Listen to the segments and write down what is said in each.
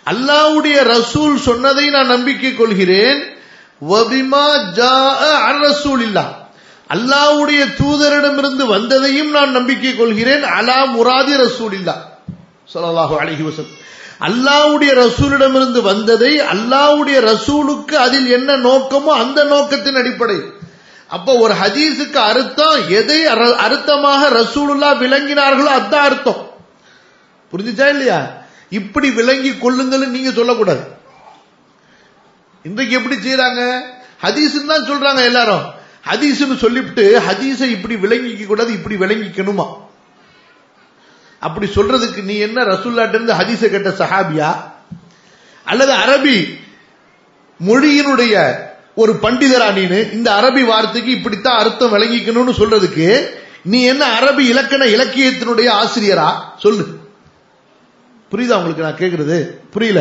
அல்லாவுடைய ரசூல் சொன்னதை நான் நம்பிக்கை கொள்கிறேன் வபிமா ஜாஅ அன் ரசூலில்லா அல்லாவுடைய தூதரிடமிருந்து வந்ததையும் நான் நம்பிக்கை கொள்கிறேன் அலா முராதி ரசூலில்லா ஸல்லல்லாஹு அலைஹி வஸல்லம் அல்லாவுடைய ரசூலிடமிருந்து வந்ததை அல்லாவுடைய ரசூலுக்கு அதில் என்ன நோக்கமோ அந்த நோக்கத்தின் அடிப்படை அப்ப ஒரு ஹதீஸுக்கு அர்த்தம் எதை அர- அர்த்தமாக ரசூலுல்லா விளங்கினார்களோ அதான் அர்த்தம் புரிஞ்சுச்சா இல்லையா இப்படி விளங்கி கொள்ளுங்கள் நீங்க சொல்லக்கூடாது இன்றைக்கு எப்படி செய்யறாங்க ஹதீஸ்ன்னு தான் சொல்றாங்க எல்லாரும் ஹதீஸ்னு சொல்லிவிட்டு ஹதீஸை இப்படி விளங்கிக்க கூடாது இப்படி விளங்கிக்கணுமா அப்படி சொல்றதுக்கு நீ என்ன ரசூல்லாட்ட இருந்து ஹதீஸை கேட்ட சஹாபியா அல்லது அரபி மொழியினுடைய ஒரு பண்டிதரா நீனு இந்த அரபி வார்த்தைக்கு இப்படித்தான் அர்த்தம் விளங்கிக்கணும்னு சொல்றதுக்கு நீ என்ன அரபி இலக்கண இலக்கியத்தினுடைய ஆசிரியரா சொல்லு புரியுதா உங்களுக்கு நான் கேக்குறது புரியல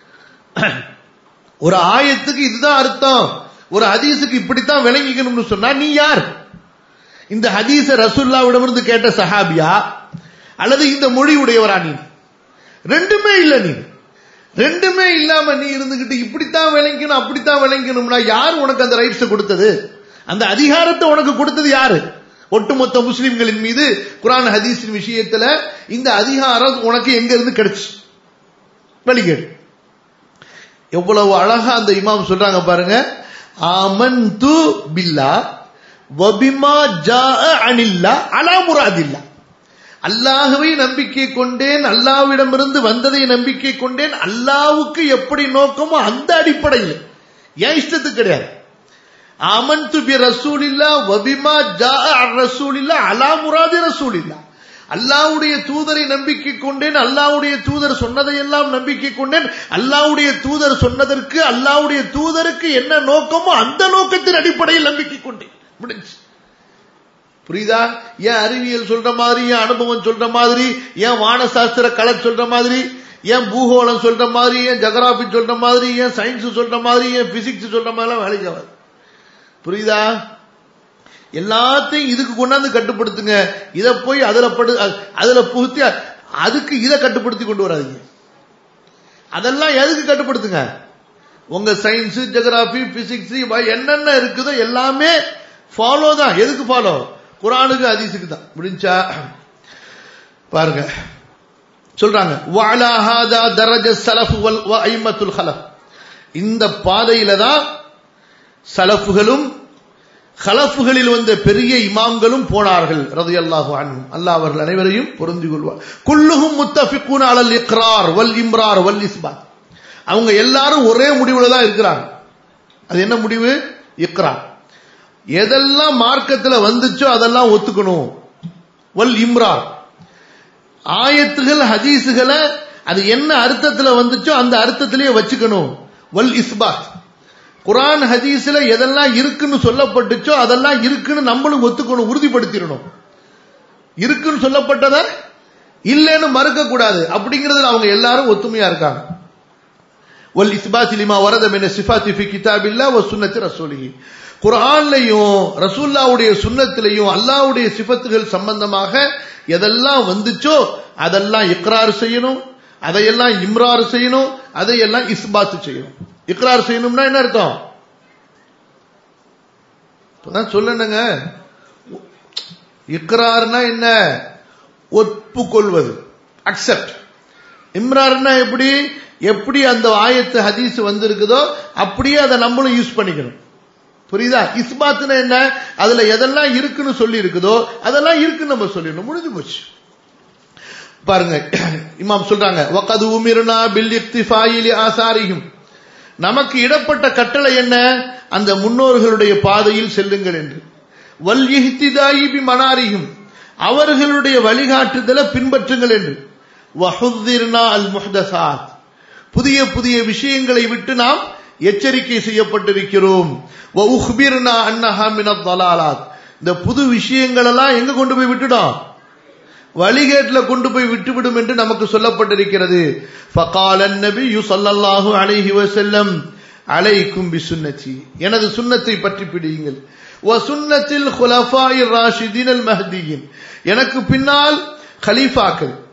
ஒரு ஆயத்துக்கு இதுதான் அர்த்தம் ஒரு ஹதீஸுக்கு இப்படித்தான் விளங்கிக்கணும்னு சொன்னா நீ யார் இந்த ஹதீஸ ரசூல்லாவிடமிருந்து கேட்ட சஹாபியா அல்லது இந்த மொழி உடையவரா நீ ரெண்டுமே இல்ல நீ ரெண்டுமே இல்லாம நீ இருந்துகிட்டு இப்படித்தான் விளங்கணும் அப்படித்தான் விளங்கணும்னா யார் உனக்கு அந்த ரைட்ஸ் கொடுத்தது அந்த அதிகாரத்தை உனக்கு கொடுத்தது யாரு ஒட்டுமொத்த முஸ்லிம்களின் மீது குரான் ஹதீஸின் விஷயத்துல இந்த அதிகாரம் உனக்கு எங்க இருந்து கிடைச்சு வெளிகேடு எவ்வளவு அழகா அந்த இமாம் சொல்றாங்க பாருங்க ஆமன்து பில்லா வபிமா ஜாஅ அனில்லா அலா முராதில்லா அல்லாஹுவை நம்பிக்கை கொண்டேன் அல்லாவிடமிருந்து வந்ததை நம்பிக்கை கொண்டேன் அல்லாவுக்கு எப்படி நோக்கமோ அந்த அடிப்படையில் என் இஷ்டத்துக்கு கிடையாது ஆமன்து பி ரசூலில்லா வபிமா ஜாஅ அன் ரசூலில்லா அலா முராதி ரசூலில்லா அல்லாவுடைய தூதரை நம்பிக்கை கொண்டேன் அல்லாவுடைய தூதர் சொன்னதையெல்லாம் நம்பிக்கை கொண்டேன் அல்லாவுடைய தூதர் சொன்னதற்கு அல்லாவுடைய தூதருக்கு என்ன நோக்கமோ அந்த நோக்கத்தின் அடிப்படையில் நம்பிக்கை கொண்டேன் முடிஞ்சு புரியுதா ஏன் அறிவியல் சொல்ற மாதிரி ஏன் அனுபவம் சொல்ற மாதிரி ஏன் வானசாஸ்திர கலை சொல்ற மாதிரி ஏன் பூகோளம் சொல்ற மாதிரி ஏன் ஜெகராபி சொல்ற மாதிரி ஏன் சயின்ஸ் சொல்ற மாதிரி ஏன் பிசிக்ஸ் சொல்ற மாதிரிலாம் வேலைக்கு ஆகாது புரியுதா எல்லாத்தையும் இதுக்கு கொண்டாந்து கட்டுப்படுத்துங்க இதை போய் அதுல படு அதுல புகுத்தி அதுக்கு இதை கட்டுப்படுத்தி கொண்டு வராதீங்க அதெல்லாம் எதுக்கு கட்டுப்படுத்துங்க உங்க சயின்ஸ் ஜெகராபி பிசிக்ஸ் என்னென்ன இருக்குதோ எல்லாமே ஃபாலோ தான் எதுக்கு ஃபாலோ குரானுக்கு ஹதீஸுக்கு தான் முடிஞ்சா பாருங்க சொல்றாங்க வாலா ஹாதா தரஜ சலஃபு வல் வ ஐமத்துல் ஹலஃப் இந்த பாதையில தான் சலஃபுகளும் ஹலஃபுகளில் வந்த பெரிய இமாம்களும் போனார்கள் ரதியல்லாஹு அன்ஹும் அல்லாஹ் அவர்கள் அனைவரையும் பொருந்தி கொள்வார் குல்லுஹும் முத்தஃபிக்கூன அலல் இக்ரார் வல் இம்ரார் வல் இஸ்பாத் அவங்க எல்லாரும் ஒரே முடிவுல தான் இருக்கிறாங்க அது என்ன முடிவு இக்ரார் எதெல்லாம் மார்க்கத்துல வந்துச்சோ அதெல்லாம் ஒத்துக்கணும் வல் இம்ரார் ஆயத்துகள் ஹதீஸுகளை அது என்ன அர்த்தத்துல வந்துச்சோ அந்த அர்த்தத்திலேயே வச்சுக்கணும் வல் இஸ்பாத் குரான் ஹதீஸ்ல எதெல்லாம் இருக்குன்னு சொல்லப்பட்டுச்சோ அதெல்லாம் இருக்குன்னு நம்மளும் ஒத்துக்கணும் உறுதிப்படுத்திடணும் இருக்குன்னு சொல்லப்பட்டத இல்லைன்னு மறுக்க கூடாது அப்படிங்கறதுல அவங்க எல்லாரும் ஒத்துமையா இருக்காங்க வல் இஸ்பாத் லிமா வரத மின சிஃபாத்தி ஃபி கிதாபில்லா வ சுன்னத்தி ரசூலிஹி குர்ஆன்லயும் ரசூல்லாவுடைய சுன்னத்திலையும் அல்லாஹ்வுடைய சிஃபத்துகள் சம்பந்தமாக எதெல்லாம் வந்துச்சோ அதெல்லாம் இக்ரார் செய்யணும் அதையெல்லாம் இம்ரார் செய்யணும் அதையெல்லாம் இஸ்பாத் செய்யணும் இக்ரார் செய்யணும்னா என்ன அர்த்தம் இப்பதான் சொல்லணுங்க இக்ரார்னா என்ன ஒப்புக்கொள்வது அக்செப்ட் இம்ரார்னா எப்படி எப்படி அந்த ஆயத்து ஹதீஸ் வந்திருக்குதோ அப்படியே அதை நம்மளும் யூஸ் பண்ணிக்கணும் புரியுதா இஸ்பாத்னா என்ன அதுல எதெல்லாம் இருக்குன்னு சொல்லி இருக்குதோ அதெல்லாம் இருக்குன்னு நம்ம சொல்லிடணும் முடிஞ்சு போச்சு பாருங்க இமாம் சொல்றாங்க வகது உமிர்னா பில் இக்திஃபாயிலி ஆசாரியும் நமக்கு இடப்பட்ட கட்டளை என்ன அந்த முன்னோர்களுடைய பாதையில் செல்லுங்கள் என்று வல் இஹ்திதாயி பி மனாரியும் அவர்களுடைய வழிகாட்டுதலை பின்பற்றுங்கள் என்று வஹுதிர்னா அல் முஹ்தசாத் புதிய புதிய விஷயங்களை விட்டு நாம் எச்சரிக்கை செய்யப்பட்டிருக்கிறோம் வ உஹ்பிர்னா அன்னஹா மினத் தலாலாத் இந்த புது விஷயங்கள் எல்லாம் எங்க கொண்டு போய் விட்டுடும் வழிகேட்டில் கொண்டு போய் விட்டுவிடும் என்று நமக்கு சொல்லப்பட்டிருக்கிறது ஃபகால நபி ஸல்லல்லாஹு அலைஹி வஸல்லம் அலைக்கும் பிசுன்னதி எனது சுன்னத்தை பற்றி பிடியுங்கள் வ சுன்னத்தில் குலஃபாய் ராஷிதீன் அல் மஹ்தியின் எனக்கு பின்னால் கலீஃபாக்கள்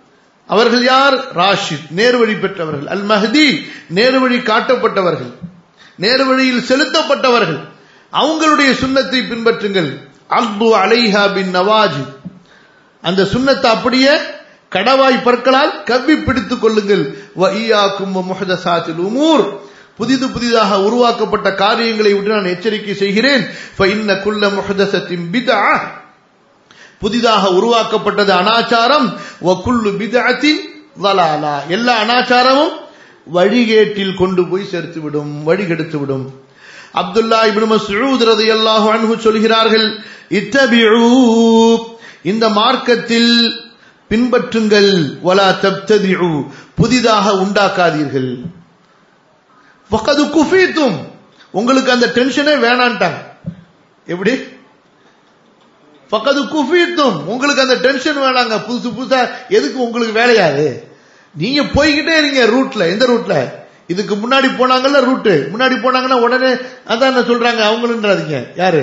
அவர்கள் யார் ராஷித் நேர்வழி பெற்றவர்கள் அல் மஹதி நேர்வழி காட்டப்பட்டவர்கள் நேர்வழியில் செலுத்தப்பட்டவர்கள் அவங்களுடைய சுண்ணத்தை பின்பற்றுங்கள் அல்பு அலைஹா பின் நவாஜ் அந்த சுண்ணத்தை அப்படியே கடவாய் பற்களால் கவ்வி பிடித்துக் கொள்ளுங்கள் வஇயாக்கும் முஹதசாத்தில் உமூர் புதிது புதிதாக உருவாக்கப்பட்ட காரியங்களை விட்டு நான் எச்சரிக்கை செய்கிறேன் ஃபஇன்ன குல்ல முஹதசத்தின் பிதா புதிதாக உருவாக்கப்பட்டது அனாச்சாரம் வ குல்லு பிதஅத்தின் வலாலா எல்லா அனாச்சாரமும் வழிகேட்டில் கொண்டு போய் சேர்த்து விடும் வழிகெடுத்து விடும் அப்துல்லா இப்னு மஸ்ஊத் ரலியல்லாஹு அன்ஹு சொல்கிறார்கள் இத்தபிஉ இந்த மார்க்கத்தில் பின்பற்றுங்கள் வலா தப்ததிஉ புதிதாக உண்டாக்காதீர்கள் ஃபகது குஃபீத்தும் உங்களுக்கு அந்த டென்ஷனே வேணான்ட்டாங்க எப்படி ஃபகது குஃபீத்தும் உங்களுக்கு அந்த டென்ஷன் வேணாங்க புதுசு புதுசா எதுக்கு உங்களுக்கு வேலையாது நீங்க போய்கிட்டே இருங்க ரூட்ல எந்த ரூட்ல இதுக்கு முன்னாடி போனாங்கல்ல ரூட்டு முன்னாடி போனாங்கன்னா உடனே அதான் என்ன சொல்றாங்க அவங்களுன்றாதீங்க யாரு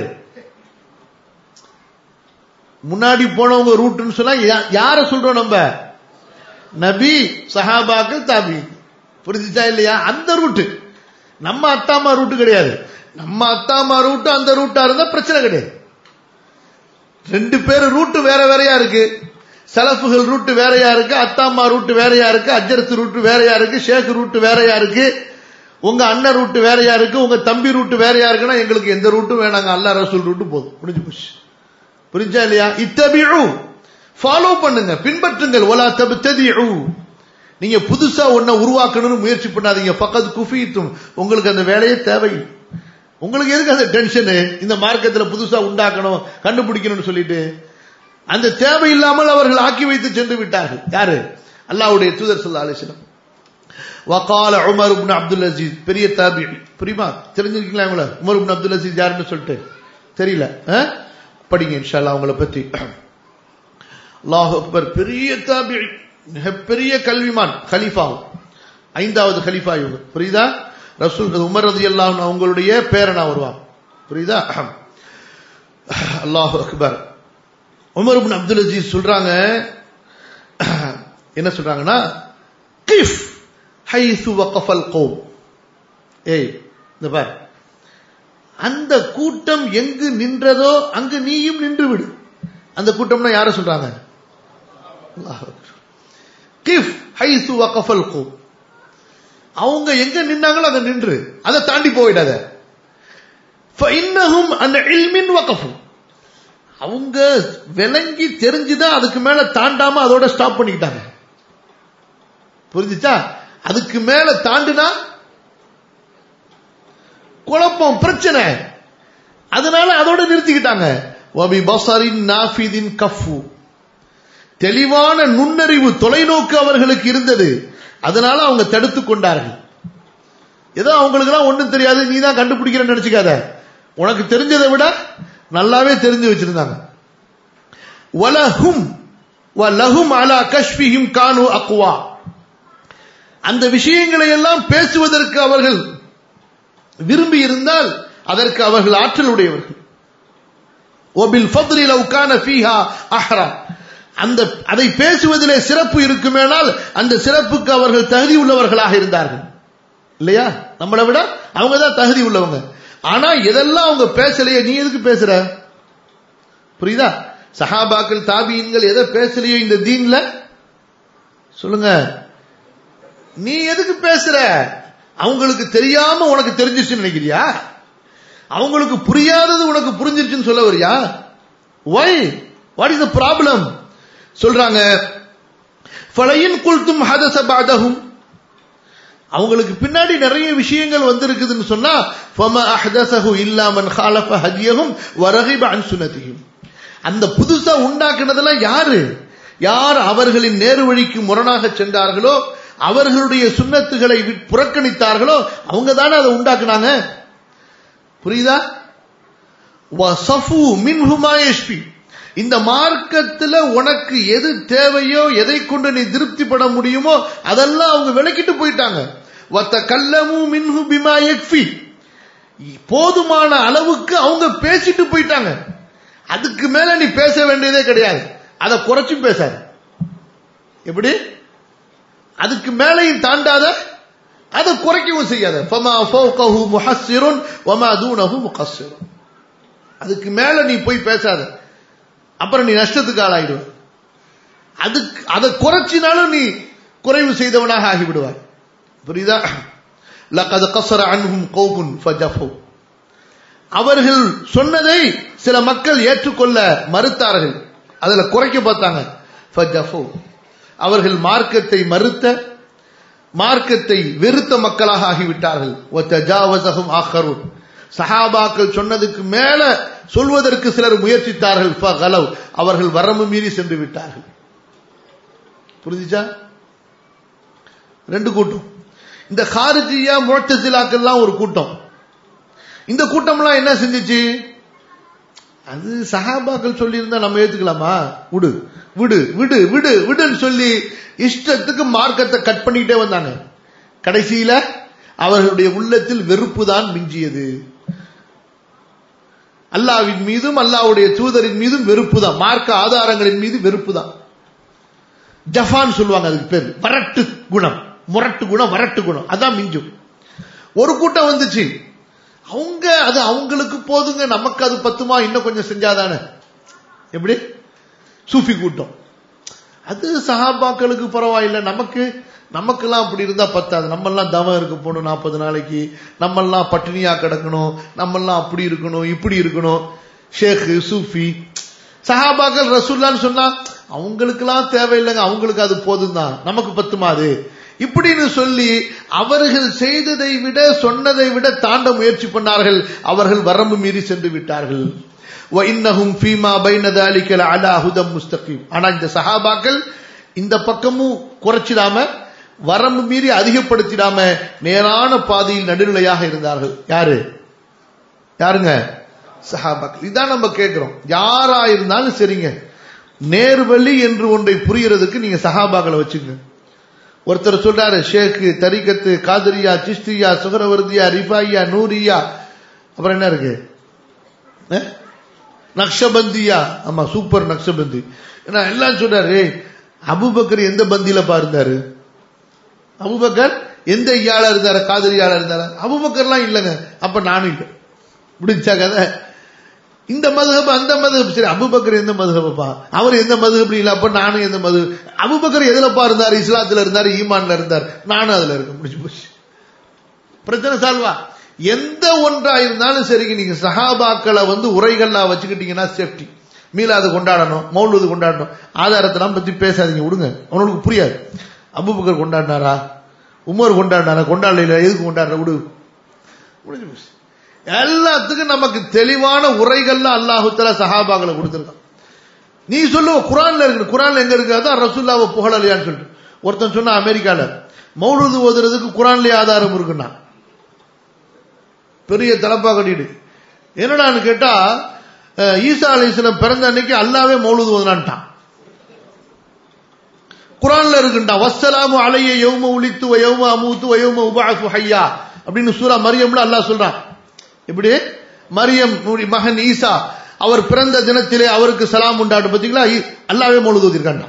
முன்னாடி போனவங்க ரூட்டுன்னு சொன்னா யா- யார சொல்றோம் நம்ம நபி சஹாபாக்கள் தாபி புரிஞ்சுச்சா இல்லையா அந்த ரூட்டு நம்ம அத்தாமா ரூட்டு கிடையாது நம்ம அத்தாமா ரூட்டு அந்த ரூட்டா இருந்தா பிரச்சனை கிடையாது ரெண்டு பேர் ரூட்டு வேற வேறையா இருக்கு சலஃபுகள் ரூட்டு வேறையா இருக்கு அத்தாமா ரூட்டு வேறையா இருக்கு அஜரத்து ரூட்டு வேறையா இருக்கு ஷேக் ரூட்டு வேறையா இருக்கு உங்க அண்ணன் ரூட்டு வேறையா இருக்கு உங்க தம்பி ரூட்டு வேறையா இருக்குன்னா எங்களுக்கு எந்த ரூட்டும் வேணாங்க அல்லாஹ் ரசூல் ரூட்டு போதும் முடிஞ்சு போச்சு புரிஞ்சா இல்லையா இத்தபிஉ ஃபாலோ பண்ணுங்க பின்பற்றுங்கள் ஒலா தப்ததிஉ நீங்க புதுசா ஒன்ன உருவாக்கணும்னு முயற்சி பண்ணாதீங்க பக்கத்து குஃபீத்தும் உங்களுக்கு அந்த வேலையே தேவையில்லை உங்களுக்கு எதுக்கு அந்த டென்ஷனு இந்த மார்க்கத்துல புதுசா உண்டாக்கணும் கண்டுபிடிக்கணும்னு சொல்லிட்டு அந்த தேவையில்லாமல் அவர்கள் ஆக்கி வைத்து சென்று விட்டார்கள் யாரு அல்லாஹ்வுடைய தூதர் ஸல்லல்லாஹு அலைஹி வஸல்லம் வகால உமர் இப்னு அப்துல் அசீஸ் பெரிய தாபி புரியுமா தெரிஞ்சிருக்கீங்களா உங்களை உமர் இப்னு அப்துல் அசீஸ் யாருன்னு சொல்லிட்டு தெரியல ஆ? படிங்க இன்ஷா அல்லாஹ் அவங்கள பத்தி அல்லாஹ் அக்பர் பெரிய தாபி மிகப்பெரிய கல்விமான் கலீஃபா ஐந்தாவது கலீஃபா இவங்க புரியுதா ரசூல் உமர் ரலியல்லாஹு அன்ஹு அவங்களுடைய பேரனா வருவாங்க புரியுதா அல்லாஹ் அக்பர் உமர் இப்னு அப்துல் அஜீஸ் சொல்றாங்க என்ன சொல்றாங்கன்னா கிஃப் ஹைசு வகஃபல் கௌம் ஏய் இந்த பார் அந்த கூட்டம் எங்கு நின்றதோ அங்கு நீயும் நின்று விடு அந்த கூட்டம்னா யார சொல்றாங்க அல்லாஹ் அக்பர். கிஃப் ஹைசு வகஃபல் கௌம் அவங்க எங்க நின்னாங்களோ அங்க நின்று அதை தாண்டி போயிடாத فإنهم عن علم وقفوا அவங்க விளங்கி தெரிஞ்சுதான் அதுக்கு மேல தாண்டாம அதோட ஸ்டாப் பண்ணிக்கிட்டாங்க புரிஞ்சுச்சா அதுக்கு மேல தாண்டுனா குழப்பம் பிரச்சனை அதனால அதோட நிறுத்திக்கிட்டாங்க வபி பசரின் நாஃபிதின் கஃபு தெளிவான நுண்ணறிவு தொலைநோக்கு அவர்களுக்கு இருந்தது அதனால அவங்க தடுத்து கொண்டார்கள் ஏதோ அவங்களுக்குலாம் ஒண்ணும் தெரியாது நீ தான் கண்டுபிடிக்கிறன்னு நினைச்சுக்காத உனக்கு தெரிஞ்சதை விட நல்லாவே தெரிஞ்சு வச்சிருந்தாங்க வலஹும் வலஹும் அலா கஷ்பிஹிம் கானு அக்வா அந்த விஷயங்களை எல்லாம் பேசுவதற்கு அவர்கள் விரும்பி இருந்தால் அதற்கு அவர்கள் ஆற்றல் உடையவர்கள் ஒபில் ஃபத்லி லவ் கான ஃபீஹா அஹ்ரா அந்த அதை பேசுவதிலே சிறப்பு இருக்குமேனால் அந்த சிறப்புக்கு அவர்கள் தகுதி உள்ளவர்களாக இருந்தார்கள் இல்லையா நம்மளை விட அவங்க தான் தகுதி உள்ளவங்க ஆனா எதெல்லாம் அவங்க பேசலையே நீ எதுக்கு பேசுற புரியுதா சஹாபாக்கள் தாபியன்கள் எதை பேசலையோ இந்த தீன்ல சொல்லுங்க நீ எதுக்கு பேசுற அவங்களுக்கு தெரியாம உனக்கு தெரிஞ்சிருச்சுன்னு நினைக்கிறியா அவங்களுக்கு புரியாதது உனக்கு புரிஞ்சிருச்சுன்னு சொல்ல வரியா why what is the problem சொல்றாங்க ஃபலையின் குல்தும் ஹதச பாதஹும் அவங்களுக்கு பின்னாடி நிறைய விஷயங்கள் வந்திருக்குதுன்னு சொன்னா ஃபம அஹ்தஸஹு இல்லா மன் ஹாலஃப ஹதியஹும் வரகிப அன் சுன்னதிஹிம் அந்த புதுசா உண்டாக்குனதெல்லாம் யாரு யார் அவர்களின் நேரு வழிக்கு முரணாக சென்றார்களோ அவர்களுடைய சுன்னத்துகளை விட்- புறக்கணித்தார்களோ அவங்க தானே அதை உண்டாக்குனாங்க புரியுதா வசஃபு மின்ஹுமா யஷ்பி இந்த மார்க்கத்துல உனக்கு எது தேவையோ எதை கொண்டு நீ திருப்திப்பட முடியுமோ அதெல்லாம் அவங்க விளக்கிட்டு போயிட்டாங்க வத்த கல்லமு மின்ஹு பிமா யக்ஃபி போதுமான அளவுக்கு அவங்க பேசிட்டு போயிட்டாங்க அதுக்கு மேல நீ பேச வேண்டியதே கிடையாது அதை குறைச்சும் பேசாத எப்படி அதுக்கு மேலையும் தாண்டாத அதை குறைக்கவும் செய்யாத ஃபமா ஃபௌகஹு முஹஸ்ஸிருன் வமா தூனஹு முகஸ்ஸிருன் அதுக்கு மேல நீ போய் பேசாத அப்புறம் நீ நஷ்டத்துக்கு ஆளாயிடுவ அதுக்கு அதை குறைச்சினாலும் நீ குறைவு செய்தவனாக ஆகிவிடுவாய் புரியுதா லகது கசர அன்ஹும் கௌமுன் ஃபஜஃபு அவர்கள் சொன்னதை சில மக்கள் ஏற்றுக்கொள்ள மறுத்தார்கள் அதுல குறைக்க பார்த்தாங்க ஃபஜஃபு அவர்கள் மார்க்கத்தை மறுத்த மார்க்கத்தை வெறுத்த மக்களாக ஆகிவிட்டார்கள் ஒத்தஜாவசகும் ஆஹரும் சஹாபாக்கள் சொன்னதுக்கு மேல சொல்வதற்கு சிலர் முயற்சித்தார்கள் ஃபகலவ் அவர்கள் வரம்பு மீறி சென்று விட்டார்கள் புரிஞ்சுச்சா ரெண்டு கூட்டம் இந்த ஹாரிஜியா முழத்தசிலாக்கெல்லாம் ஒரு கூட்டம் இந்த கூட்டம்லாம் என்ன செஞ்சுச்சு அது சஹாபாக்கள் சொல்லியிருந்தா நம்ம ஏத்துக்கலாமா விடு விடு விடு விடு விடுன்னு சொல்லி இஷ்டத்துக்கு மார்க்கத்தை கட் பண்ணிக்கிட்டே வந்தாங்க கடைசியில அவர்களுடைய உள்ளத்தில் வெறுப்பு தான் மிஞ்சியது அல்லாவின் மீதும் அல்லாவுடைய தூதரின் மீதும் வெறுப்பு தான் மார்க்க ஆதாரங்களின் மீது வெறுப்பு தான் ஜஃபான் சொல்லுவாங்க அதுக்கு பேர் வரட்டு குணம் முரட்டு குணம் வரட்டு குணம் அதான் மிஞ்சும் ஒரு கூட்டம் வந்துச்சு அவங்க அது அவங்களுக்கு போதுங்க நமக்கு அது பத்துமா இன்னும் கொஞ்சம் செஞ்சாதானே எப்படி சூஃபி கூட்டம் அது சஹாபாக்களுக்கு பரவாயில்லை நமக்கு நமக்கெல்லாம் அப்படி இருந்தா பத்தாது நம்மெல்லாம் தவம் இருக்க போகணும் நாற்பது நாளைக்கு நம்மெல்லாம் பட்டினியா கிடக்கணும் நம்மெல்லாம் அப்படி இருக்கணும் இப்படி இருக்கணும் ஷேக்கு சூஃபி சஹாபாக்கள் ரசூல்லான்னு சொன்னா அவங்களுக்கெல்லாம் தேவையில்லைங்க அவங்களுக்கு அது போதும் தான் நமக்கு பத்துமா அது இப்படின்னு சொல்லி அவர்கள் செய்ததை விட சொன்னதை விட தாண்ட முயற்சி பண்ணார்கள் அவர்கள் வரம்பு மீறி சென்று விட்டார்கள் இன்னஹும் ஃபீமா பைன தாலிக்கல அலா ஹுதம் முஸ்தகீம் ஆனா இந்த சஹாபாக்கள் இந்த பக்கமும் குறைச்சிடாம வரம்பு மீறி அதிகப்படுத்திடாம நேரான பாதையில் நடுநிலையாக இருந்தார்கள் யாரு யாருங்க சஹாபாக்கள் இதான் நம்ம கேட்கிறோம் யாரா இருந்தாலும் சரிங்க நேர்வழி என்று ஒன்றை புரியறதுக்கு நீங்க சஹாபாக்களை வச்சுங்க ஒருத்தர் சொல்றாரு ஷேக்கு தரிகத்து காதரியா சிஸ்தியா சுகரவர்தியா ரிஃபாயியா நூரியா அப்புறம் என்ன இருக்கு நக்ஷபந்தியா ஆமா சூப்பர் நக்ஷபந்தி ஏன்னா எல்லாம் சொல்றாரு அபுபக்கர் எந்த பந்தியில பாருந்தாரு அபுபக்கர் எந்த ஐயாளா இருந்தாரு காதலியாளா இருந்தாரு அபுபக்கர்லாம் இல்லைங்க அப்ப நானும் இல்லை முடிஞ்சா கதை இந்த மதுகப் அந்த மதுகப் சரி அபுபக்கர் எந்த மதுகப்பா அவர் எந்த மதுகப் இல்ல அப்ப நானும் எந்த மது அபுபக்கர் எதுலப்பா இருந்தார் இஸ்லாத்துல இருந்தார் ஈமான்ல இருந்தார் நானும் அதுல இருக்க முடிஞ்சு போச்சு பிரச்சனை சால்வா எந்த ஒன்றா இருந்தாலும் சரிங்க நீங்க சஹாபாக்களை வந்து உரைகள்லாம் வச்சுக்கிட்டீங்கன்னா சேஃப்டி மீளாது கொண்டாடணும் மௌலுது கொண்டாடணும் ஆதாரத்தெல்லாம் பத்தி பேசாதீங்க விடுங்க அவனுக்கு புரியாது அபுபக்கர் கொண்டாடினாரா உமர் கொண்டாடினாரா கொண்டாடல எதுக்கு கொண்டாடுற விடு முடிஞ்சு போச்சு எல்லாத்துக்கும் நமக்கு தெளிவான உரைகள்லாம் அல்லாஹுத்தலா சஹாபாக்களை கொடுத்துருக்கான் நீ சொல்லுவ குரான்ல இருக்கு குரான்ல எங்க இருக்கு அதான் ரசூல்லாவை புகழலையான்னு சொல்லிட்டு ஒருத்தன் சொன்னா அமெரிக்கால மௌலுது ஓதுறதுக்கு குரான்லயே ஆதாரம் இருக்குன்னா பெரிய தலப்பா கட்டிட்டு என்னடான்னு கேட்டா ஈசா அலிஸ்லம் பிறந்த அன்னைக்கு அல்லாவே மௌலுது ஓதுனான்ட்டான் குரான்ல இருக்குண்டா வசலாமு அலைய யௌம உளித்து வயௌம அமூத்து வயௌம உபாசு ஹையா அப்படின்னு சூரா மரியம்ல அல்லாஹ் சொல்றான் எப்படி மரியம் மகன் ஈசா அவர் பிறந்த தினத்திலே அவருக்கு சலாம் உண்டாட்டு பார்த்தீங்களா அல்லாவே மௌலுது ஓதிருக்காண்டா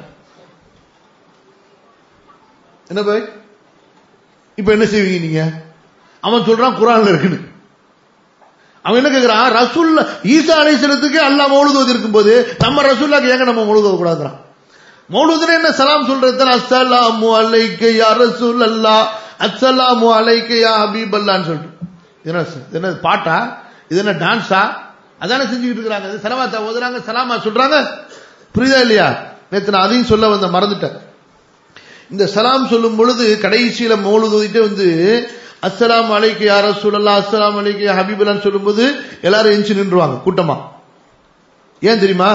என்ன பாய் இப்ப என்ன செய்வீங்க நீங்க அவன் சொல்றான் குரான்ல இருக்குன்னு அவன் என்ன கேட்கிறான் ரசூல்ல ஈசா அலைசலத்துக்கு அல்லா மௌலுது ஓதி இருக்கும் போது நம்ம ரசூல்லாக்கு ஏங்க நம்ம மௌலுது ஓத கூடாதுறான் மௌலுதுன்னு என்ன சலாம் சொல்றது அஸ்ஸலாமு அலைக்க யா ரசூல் அல்லா அஸ்ஸலாமு அலைக்க யா ஹபீப் அல்லான்னு சொல்லிட்டு என்ன என்ன பாட்டா இது என்ன டான்ஸா அதானே செஞ்சுக்கிட்டு இருக்கிறாங்க சலவாத்தா ஓதுறாங்க சலாமா சொல்றாங்க புரியுதா இல்லையா நேற்று நான் அதையும் சொல்ல வந்த மறந்துட்டேன் இந்த சலாம் சொல்லும் பொழுது கடைசியில மௌலுது ஓதிட்டு வந்து அஸ்லாம் அலைக்கு யார சொல்லலாம் அஸ்லாம் அலைக்கு ஹபீபுல்லான்னு சொல்லும்போது எல்லாரும் எஞ்சி நின்றுவாங்க கூட்டமா ஏன் தெரியுமா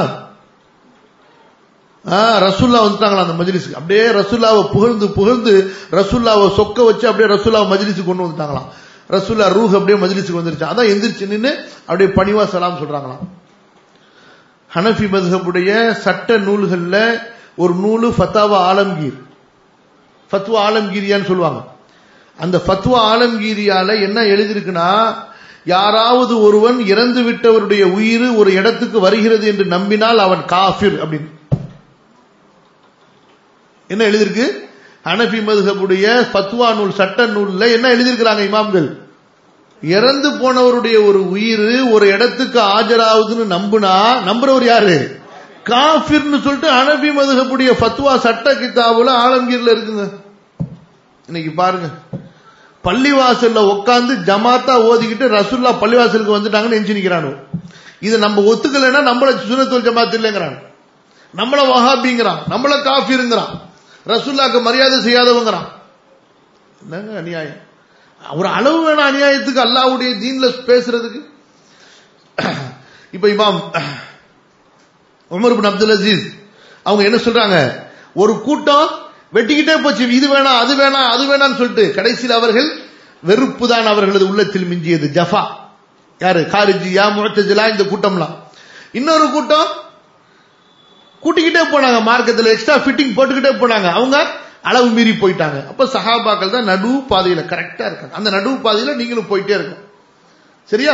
ரசுல்லா வந்துட்டாங்களா அந்த மஜ்லிஸுக்கு அப்படியே ரசுல்லாவை புகழ்ந்து புகழ்ந்து ரசுல்லாவை சொக்க வச்சு அப்படியே ரசுல்லாவை மஜ்லிஸுக்கு கொண்டு வந்துட்டாங்களாம் ரசுல்லா ரூஹ் அப்படியே மஜ்லிஸுக்கு வந்துருச்சு அதான் எந்திரிச்சு நின்று அப்படியே பணிவா சலாம் சொல்றாங்களாம் ஹனஃபி மதுஹபுடைய சட்ட நூல்கள்ல ஒரு நூலு ஃபத்தாவா ஆலம்கீர் ஃபத்வா ஆலம்கீரியான்னு சொல்லுவாங்க அந்த ஃபத்வா ஆலம்கீரியால என்ன எழுதியிருக்குன்னா யாராவது ஒருவன் இறந்து விட்டவருடைய உயிர் ஒரு இடத்துக்கு வருகிறது என்று நம்பினால் அவன் காஃபிர் அப்படின்னு என்ன எழுதிருக்கு ஹனபி மதுகபுடைய பத்வா நூல் சட்ட நூல்ல என்ன எழுதியிருக்கிறாங்க இமாம்கள் இறந்து போனவருடைய ஒரு உயிர் ஒரு இடத்துக்கு ஆஜராகுதுன்னு நம்புனா நம்புறவர் யாரு காஃபிர்னு சொல்லிட்டு அனபி மதுகப்புடைய ஃபத்வா சட்ட கிதாபுல ஆலம்கீர்ல இருக்குங்க இன்னைக்கு பாருங்க பள்ளிவாசல்ல உட்காந்து ஜமாத்தா ஓதிக்கிட்டு ரசுல்லா பள்ளிவாசலுக்கு வந்துட்டாங்கன்னு எஞ்சி நிக்கிறானு இது நம்ம ஒத்துக்கலைன்னா நம்மள சுனத்துவல் ஜமாத் இல்லைங்கிறான் நம்மள வஹாபிங்கிறான் நம்மள காஃபிருங்கிறான் ரசுல்லாக்கு மரியாதை செய்யாதவங்கிறான் என்னங்க அநியாயம் ஒரு அளவு வேணா அநியாயத்துக்கு அல்லாவுடைய தீன்ல பேசுறதுக்கு இப்ப இமாம் உமர் பின் அப்துல் அசீஸ் அவங்க என்ன சொல்றாங்க ஒரு கூட்டம் வெட்டிக்கிட்டே போச்சு இது வேணாம் அது வேணாம் அது வேணாம்னு சொல்லிட்டு கடைசியில் அவர்கள் வெறுப்பு தான் அவர்களது உள்ளத்தில் மிஞ்சியது ஜஃபா யாரு காரிஜியா முழத்தஜிலா இந்த கூட்டம்லாம் இன்னொரு கூட்டம் கூட்டிக்கிட்டே போனாங்க மார்க்கத்தில் எக்ஸ்ட்ரா ஃபிட்டிங் போட்டுக்கிட்டே போனாங்க அவங்க அளவு மீறி போயிட்டாங்க அப்ப சஹாபாக்கள் தான் நடுவு பாதையில கரெக்டா இருக்காங்க அந்த நடுவு பாதையில நீங்களும் போயிட்டே இருக்கும் சரியா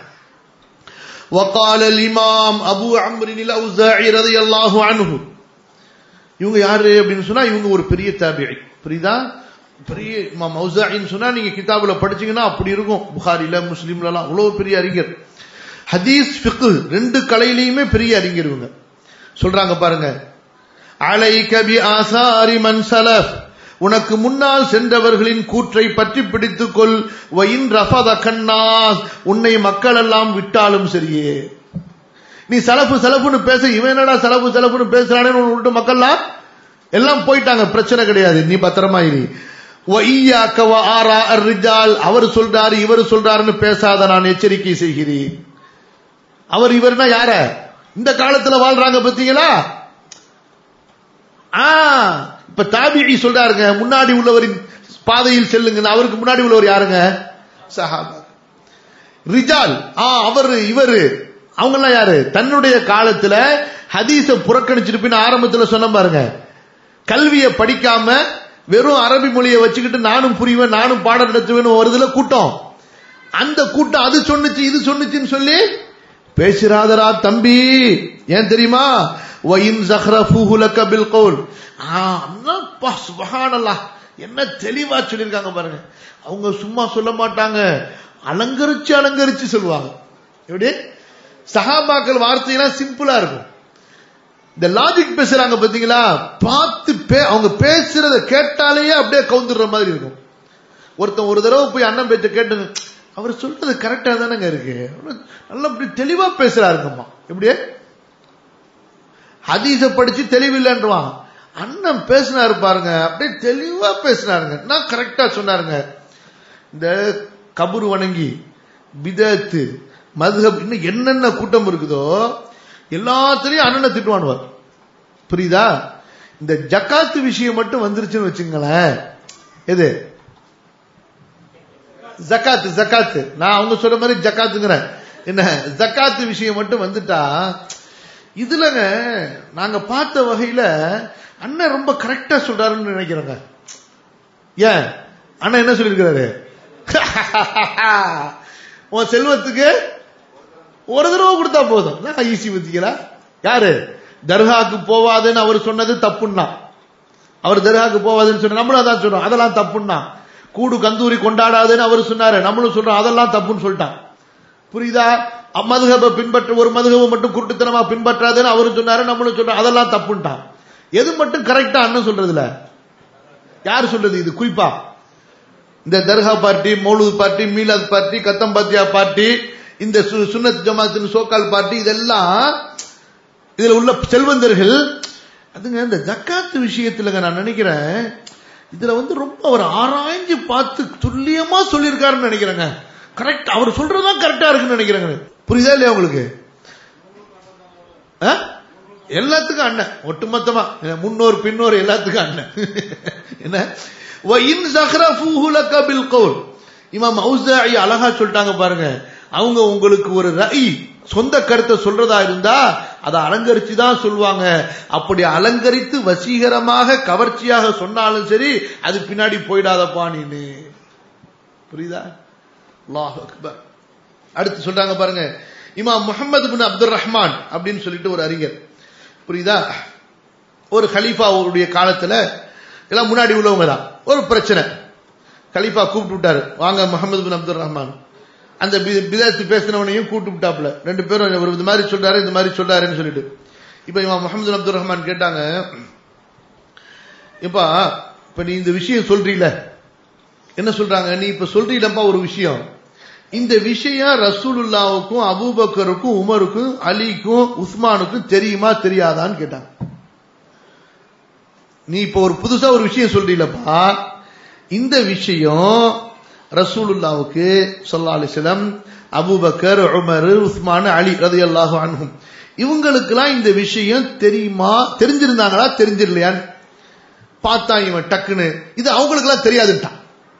وقال الامام ابو عمرو الاوزاعي رضي الله عنه இவங்க யாரு அப்படின்னு சொன்னா இவங்க ஒரு பெரிய தாபிஐ புரியுதா பெரிய இமாம் அவுசாயின்னு சொன்னா நீங்க கிதாபுல படிச்சீங்கன்னா அப்படி இருக்கும் புகாரில முஸ்லீம்ல எல்லாம் அவ்வளவு பெரிய அறிஞர் ஹதீஸ் ஃபிக்கு ரெண்டு கலையிலையுமே பெரிய அறிஞர் இவங்க சொல்றாங்க பாருங்க அலைக பி ஆசாரி மன் சலஃப் உனக்கு முன்னால் சென்றவர்களின் கூற்றை பற்றி பிடித்துக்கொள் வயின் ரஃபத கண்ணாஸ் உன்னை மக்கள் எல்லாம் விட்டாலும் சரியே நீ சலப்பு சலப்புன்னு பேச இவன் என்னடா சலப்பு சலப்புன்னு பேசுறானே விட்டு மக்கள்லாம் எல்லாம் போயிட்டாங்க பிரச்சனை கிடையாது நீ பத்திரமா இரு அவர் சொல்றாரு இவர் சொல்றாருன்னு பேசாத நான் எச்சரிக்கை செய்கிறேன் அவர் இவர்னா யார இந்த காலத்துல வாழ்றாங்க பாத்தீங்களா ஆ இப்ப தாபிகி சொல்றாருங்க முன்னாடி உள்ளவரின் பாதையில் செல்லுங்க அவருக்கு முன்னாடி உள்ளவர் யாருங்க சஹாபா ரிஜால் ஆ அவர் இவரு அவங்க எல்லாம் யாரு தன்னுடைய காலத்துல ஹதீஸ புறக்கணிச்சிருப்பின்னு ஆரம்பத்துல சொன்ன பாருங்க கல்வியை படிக்காம வெறும் அரபி மொழியை வச்சுக்கிட்டு நானும் புரிவேன் நானும் பாடம் நடத்துவேன் வருதுல கூட்டம் அந்த கூட்டம் அது சொன்னுச்சு இது சொன்னுச்சுன்னு சொல்லி பேசிராதரா தம்பி ஏன் தெரியுமா வயின் ஜஹ்ரஃபூஹு லக பில் கவுல் சுபஹானல்லாஹ் என்ன தெளிவா சொல்லிருக்காங்க பாருங்க அவங்க சும்மா சொல்ல மாட்டாங்க அலங்கரிச்சு அலங்கரிச்சு சொல்லுவாங்க எப்படி சஹாபாக்கள் வார்த்தையெல்லாம் சிம்பிளா இருக்கும் இந்த லாஜிக் பேசுறாங்க பாத்தீங்களா பார்த்து அவங்க பேசுறத கேட்டாலேயே அப்படியே கவுந்துடுற மாதிரி இருக்கும் ஒருத்தன் ஒரு தடவை போய் அண்ணன் பேச்ச கேட்டுங்க அவர் சொல்றது கரெக்டா தானங்க இருக்கு நல்லா இப்படி தெளிவா பேசுறாருங்கம்மா எப்படியே ஹதீஸ படிச்சு தெளிவில்லைன்றான் அண்ணன் பேசினாரு பாருங்க அப்படியே தெளிவா பேசினாருங்க நான் கரெக்டா சொன்னாருங்க இந்த கபூர் வணங்கி பிதத்து மதுஹப் இன்னும் என்னென்ன கூட்டம் இருக்குதோ எல்லாத்துலயும் அண்ணனை திட்டுவானுவார் புரியுதா இந்த ஜக்காத்து விஷயம் மட்டும் வந்துருச்சுன்னு வச்சுங்களேன் எது ஜக்காத்து ஜக்காத்து நான் அவங்க சொல்ற மாதிரி ஜக்காத்துங்கிறேன் என்ன ஜக்காத்து விஷயம் மட்டும் வந்துட்டா இதுலங்க நாங்க பார்த்த வகையில அண்ணன் ரொம்ப கரெக்டா சொல்றாருன்னு நினைக்கிறோங்க ஏன் அண்ணன் என்ன சொல்லிருக்கிறாரு உன் செல்வத்துக்கு ஒரு தடவை கொடுத்தா போதும் ஈஸி பத்திக்கலாம் யாரு தர்காக்கு போவாதுன்னு அவர் சொன்னது தப்புன்னா அவர் தர்காக்கு போவாதுன்னு சொன்ன நம்மளும் அதான் சொல்றோம் அதெல்லாம் தப்புன்னா கூடு கந்தூரி கொண்டாடாதுன்னு அவர் சொன்னாரு நம்மளும் சொல்றோம் அதெல்லாம் தப்புன்னு சொல்லிட்டான் புரியுதா மதுகபை பின்பற்ற ஒரு மதுகபை மட்டும் குருட்டுத்தனமா பின்பற்றாதுன்னு அவரு சொன்னாரு நம்மளும் சொல்றோம் அதெல்லாம் தப்புன்ட்டான் எது மட்டும் கரெக்டா அண்ணன் சொல்றதுல யார் சொல்றது இது குறிப்பா இந்த தர்கா பார்ட்டி மௌலூத் பார்ட்டி மீலாத் பார்ட்டி கத்தம்பாத்தியா பார்ட்டி இந்த சுன்னத் ஜமாத்தின் சோக்கால் பார்ட்டி இதெல்லாம் இதுல உள்ள செல்வந்தர்கள் அதுங்க இந்த ஜக்காத்து விஷயத்துல நான் நினைக்கிறேன் இதுல வந்து ரொம்ப அவர் ஆராய்ஞ்சு பார்த்து துல்லியமா சொல்லியிருக்காருன்னு நினைக்கிறேங்க கரெக்ட் அவர் சொல்றதுதான் கரெக்டா இருக்குன்னு நினைக்கிறேங்க புரியுதா இல்லையா உங்களுக்கு எல்லாத்துக்கும் அண்ணன் ஒட்டுமொத்தமா முன்னோர் பின்னோர் எல்லாத்துக்கும் அண்ணன் என்ன இமாம் அவுசாயி அழகா சொல்லிட்டாங்க பாருங்க அவங்க உங்களுக்கு ஒரு ரை சொந்த கருத்தை சொல்றதா இருந்தா அதை அலங்கரிச்சு தான் சொல்லுவாங்க அப்படி அலங்கரித்து வசீகரமாக கவர்ச்சியாக சொன்னாலும் சரி அது பின்னாடி போயிடாதப்பா நீனு புரியுதா அல்லாஹ் அக்பர் அடுத்து சொல்றாங்க பாருங்க இமாம் முகமது பின் அப்துல் ரஹ்மான் அப்படின்னு சொல்லிட்டு ஒரு அறிஞர் புரியுதா ஒரு ஹலீஃபாவுடைய காலத்துல எல்லாம் முன்னாடி உள்ளவங்க தான் ஒரு பிரச்சனை கலிஃபா கூப்பிட்டு விட்டாரு வாங்க முகமது பின் அப்துல் ரஹ்மான் அந்த பிதாத்து பேசினவனையும் கூப்பிட்டு விட்டாப்ல ரெண்டு பேரும் ஒரு இந்த மாதிரி சொல்றாரு இந்த மாதிரி சொல்றாருன்னு சொல்லிட்டு இப்ப இவன் முகமது அப்துல் ரஹ்மான் கேட்டாங்க இப்ப இப்ப நீ இந்த விஷயம் சொல்றீல என்ன சொல்றாங்க நீ இப்ப சொல்றீலப்பா ஒரு விஷயம் இந்த விஷயம் ரசூலுல்லாவுக்கும் அபூபக்கருக்கும் உமருக்கும் அலிக்கும் உஸ்மானுக்கும் தெரியுமா தெரியாதான்னு கேட்டாங்க நீ இப்ப ஒரு புதுசா ஒரு விஷயம் சொல்றீலப்பா இந்த விஷயம் ரசூலுல்லாவுக்கு சொல்லா அலிஸ்லம் அபூபக்கர் உமர் உஸ்மான் அலி ரதி அல்லாஹு அன்ஹும் இவங்களுக்கெல்லாம் இந்த விஷயம் தெரியுமா தெரிஞ்சிருந்தாங்களா தெரிஞ்சிடலையான்னு பார்த்தா இவன் டக்குன்னு இது அவங்களுக்கெல்லாம் தெரியாதுட்டான்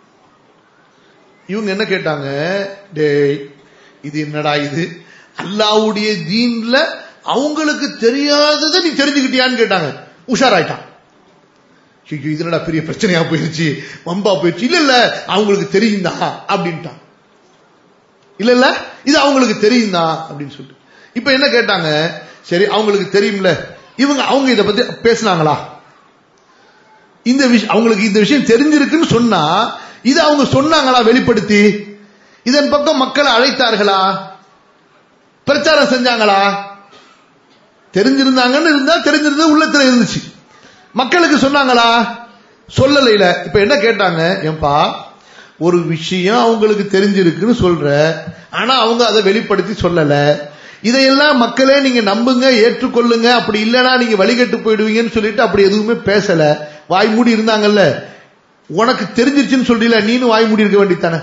இவங்க என்ன கேட்டாங்க டேய் இது என்னடா இது அல்லாவுடைய தீன்ல அவங்களுக்கு தெரியாததை நீ தெரிஞ்சுக்கிட்டியான்னு கேட்டாங்க உஷாராயிட்டான் ஐயோ இது என்னடா பெரிய பிரச்சனையா போயிருச்சு வம்பா போயிருச்சு இல்ல இல்ல அவங்களுக்கு தெரியுந்தா அப்படின்ட்டான் இல்ல இல்ல இது அவங்களுக்கு தெரியுந்தா அப்படின்னு சொல்லிட்டு இப்ப என்ன கேட்டாங்க சரி அவங்களுக்கு தெரியும்ல இவங்க அவங்க இத பத்தி பேசினாங்களா இந்த விஷயம் அவங்களுக்கு இந்த விஷயம் தெரிஞ்சிருக்குன்னு சொன்னா இது அவங்க சொன்னாங்களா வெளிப்படுத்தி இதன் பக்கம் மக்களை அழைத்தார்களா பிரச்சாரம் செஞ்சாங்களா தெரிஞ்சிருந்தாங்கன்னு இருந்தா தெரிஞ்சிருந்தது உள்ளத்துல இருந்துச்சு மக்களுக்கு சொன்னாங்களா சொல்லலைல இப்ப என்ன கேட்டாங்க ஏன்பா ஒரு விஷயம் அவங்களுக்கு தெரிஞ்சிருக்குன்னு சொல்ற ஆனா அவங்க அதை வெளிப்படுத்தி சொல்லல இதையெல்லாம் மக்களே நீங்க நம்புங்க ஏற்றுக்கொள்ளுங்க அப்படி இல்லைன்னா நீங்க வழிகட்டு போயிடுவீங்கன்னு சொல்லிட்டு அப்படி எதுவுமே பேசல வாய் மூடி இருந்தாங்கல்ல உனக்கு தெரிஞ்சிருச்சுன்னு சொல்றீல நீனும் வாய் மூடி இருக்க வேண்டித்தானே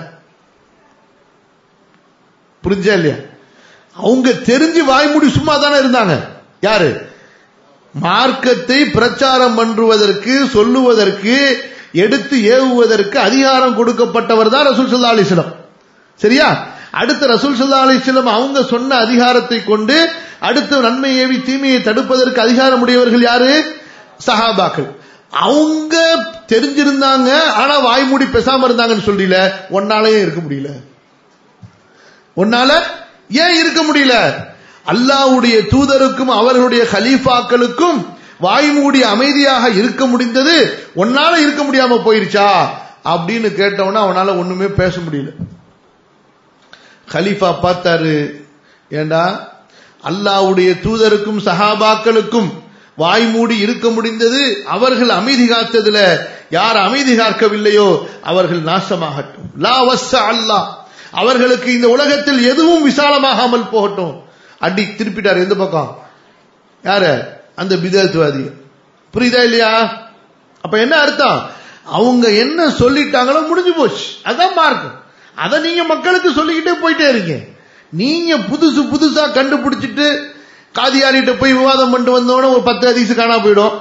புரிஞ்சா இல்லையா அவங்க தெரிஞ்சு வாய் மூடி சும்மா தானே இருந்தாங்க யாரு மார்க்கத்தை பிரச்சாரம் பண்ணுவதற்கு சொல்லுவதற்கு எடுத்து ஏவுவதற்கு அதிகாரம் கொடுக்கப்பட்டவர் தான் ரசூல் சல்லா அலிஸ்லம் சரியா அடுத்த ரசூல் சல்லா அலிஸ்லம் அவங்க சொன்ன அதிகாரத்தை கொண்டு அடுத்து நன்மை ஏவி தீமையை தடுப்பதற்கு அதிகாரம் உடையவர்கள் யாரு சஹாபாக்கள் அவங்க தெரிஞ்சிருந்தாங்க ஆனா வாய்மூடி பேசாம இருந்தாங்கன்னு சொல்றீல ஒன்னாலேயே இருக்க முடியல ஒன்னால ஏன் இருக்க முடியல அல்லாவுடைய தூதருக்கும் அவர்களுடைய ஹலீஃபாக்களுக்கும் வாய்மூடி அமைதியாக இருக்க முடிந்தது ஒன்னால இருக்க முடியாம போயிருச்சா அப்படின்னு கேட்டவன அவனால ஒண்ணுமே பேச முடியல ஹலீஃபா பார்த்தாரு ஏண்டா அல்லாவுடைய தூதருக்கும் சஹாபாக்களுக்கும் வாய் மூடி இருக்க முடிந்தது அவர்கள் அமைதி காத்ததுல யார் அமைதி காக்கவில்லையோ அவர்கள் நாசமாகட்டும் லா வஸ்ஸ அல்லாஹ் அவர்களுக்கு இந்த உலகத்தில் எதுவும் விசாலமாகாமல் போகட்டும் அடி திருப்பிட்டார் எந்த பக்கம் யாரு அந்த பிதத்துவாதி புரியுதா இல்லையா அப்ப என்ன அர்த்தம் அவங்க என்ன சொல்லிட்டாங்களோ முடிஞ்சு போச்சு அதான் மார்க்கம் அதை நீங்க மக்களுக்கு சொல்லிக்கிட்டே போயிட்டே இருக்கீங்க நீங்க புதுசு புதுசா கண்டுபிடிச்சிட்டு காதியாரிட்ட போய் விவாதம் பண்ணிட்டு வந்தோட ஒரு பத்து அதிசு காணா போயிடும்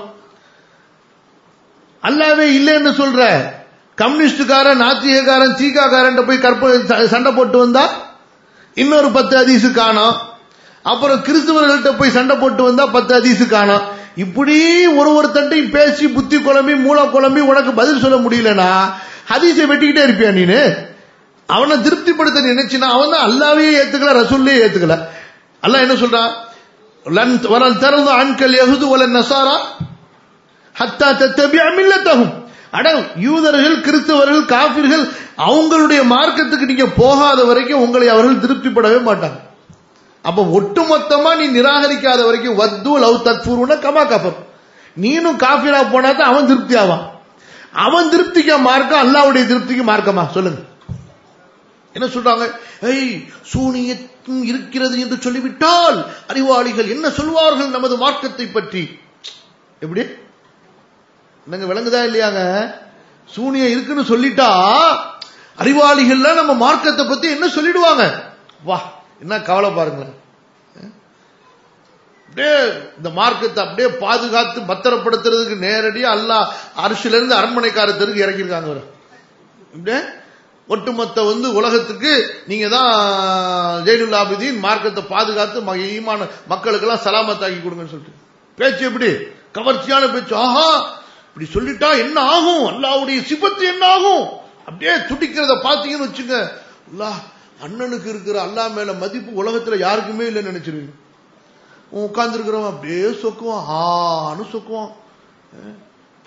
அல்லாவே இல்லைன்னு சொல்ற கம்யூனிஸ்டுக்காரன் நாத்திகக்காரன் சீக்காக்காரன் போய் கற்ப சண்டை போட்டு வந்தா இன்னொரு பத்து அதிசு காணும் அப்புறம் கிறிஸ்துவர்கள்ட்ட போய் சண்டை போட்டு வந்தா பத்து அதிசு காணும் இப்படி ஒரு ஒருத்தட்டையும் பேசி புத்தி குழம்பி மூளை குழம்பி உனக்கு பதில் சொல்ல முடியலனா ஹதீஸை வெட்டிக்கிட்டே இருப்பியா நீனு அவனை திருப்திப்படுத்த நினைச்சுனா அவன் தான் அல்லாவே ஏத்துக்கல ரசூல்லே ஏத்துக்கல அல்லாஹ் என்ன சொல்றான் லன் வரல் தரது ஆண்கள் யகுது வல நசாரா ஹத்தா தத்தபி அமில்லத்தகும் அட யூதர்கள் கிறிஸ்தவர்கள் காபிர்கள் அவங்களுடைய மார்க்கத்துக்கு நீங்க போகாத வரைக்கும் உங்களை அவர்கள் திருப்திப்படவே மாட்டாங்க அப்ப ஒட்டுமொத்தமா நீ நிராகரிக்காத வரைக்கும் வத்து லவ் தத்பூர்வன கமா கபர் நீனும் காஃபிரா போனா தான் அவன் திருப்தி ஆவான் அவன் திருப்திக்கு மார்க்கம் அல்லாவுடைய திருப்திக்கு மார்க்கமா சொல்லுங்க என்ன சொல்றாங்க ஏய் சூனியத்தும் இருக்கிறது என்று சொல்லிவிட்டால் அறிவாளிகள் என்ன சொல்வார்கள் நமது மார்க்கத்தை பற்றி எப்படி என்னங்க விளங்குதா இல்லையாங்க சூனியம் இருக்குன்னு சொல்லிட்டா அறிவாளிகள்ல நம்ம மார்க்கத்தை பத்தி என்ன சொல்லிடுவாங்க வா என்ன கவலை பாருங்களேன் அப்படியே இந்த மார்க்கத்தை அப்படியே பாதுகாத்து பத்திரப்படுத்துறதுக்கு நேரடியா அல்லா அரசுல இருந்து அரண்மனைக்காரத்திற்கு இறக்கியிருக்காங்க அவர் இப்படியே ஒட்டுமொத்த வந்து உலகத்துக்கு நீங்க தான் ஜெயினுல் ஆபிதீன் மார்க்கத்தை பாதுகாத்து ஈமான மக்களுக்கெல்லாம் சலாமத்தாக்கி கொடுங்கன்னு சொல்லிட்டு பேச்சு எப்படி கவர்ச்சியான பேச்சு ஆஹா இப்படி சொல்லிட்டா என்ன ஆகும் அல்லாவுடைய சிபத்து என்ன ஆகும் அப்படியே துடிக்கிறத பாத்தீங்கன்னு வச்சுங்க அல்லா அண்ணனுக்கு இருக்கிற அல்லா மேல மதிப்பு உலகத்துல யாருக்குமே இல்லைன்னு நினைச்சிருவீங்க உட்கார்ந்து இருக்கிறவன் அப்படியே சொக்குவான் ஆன்னு சொக்குவான்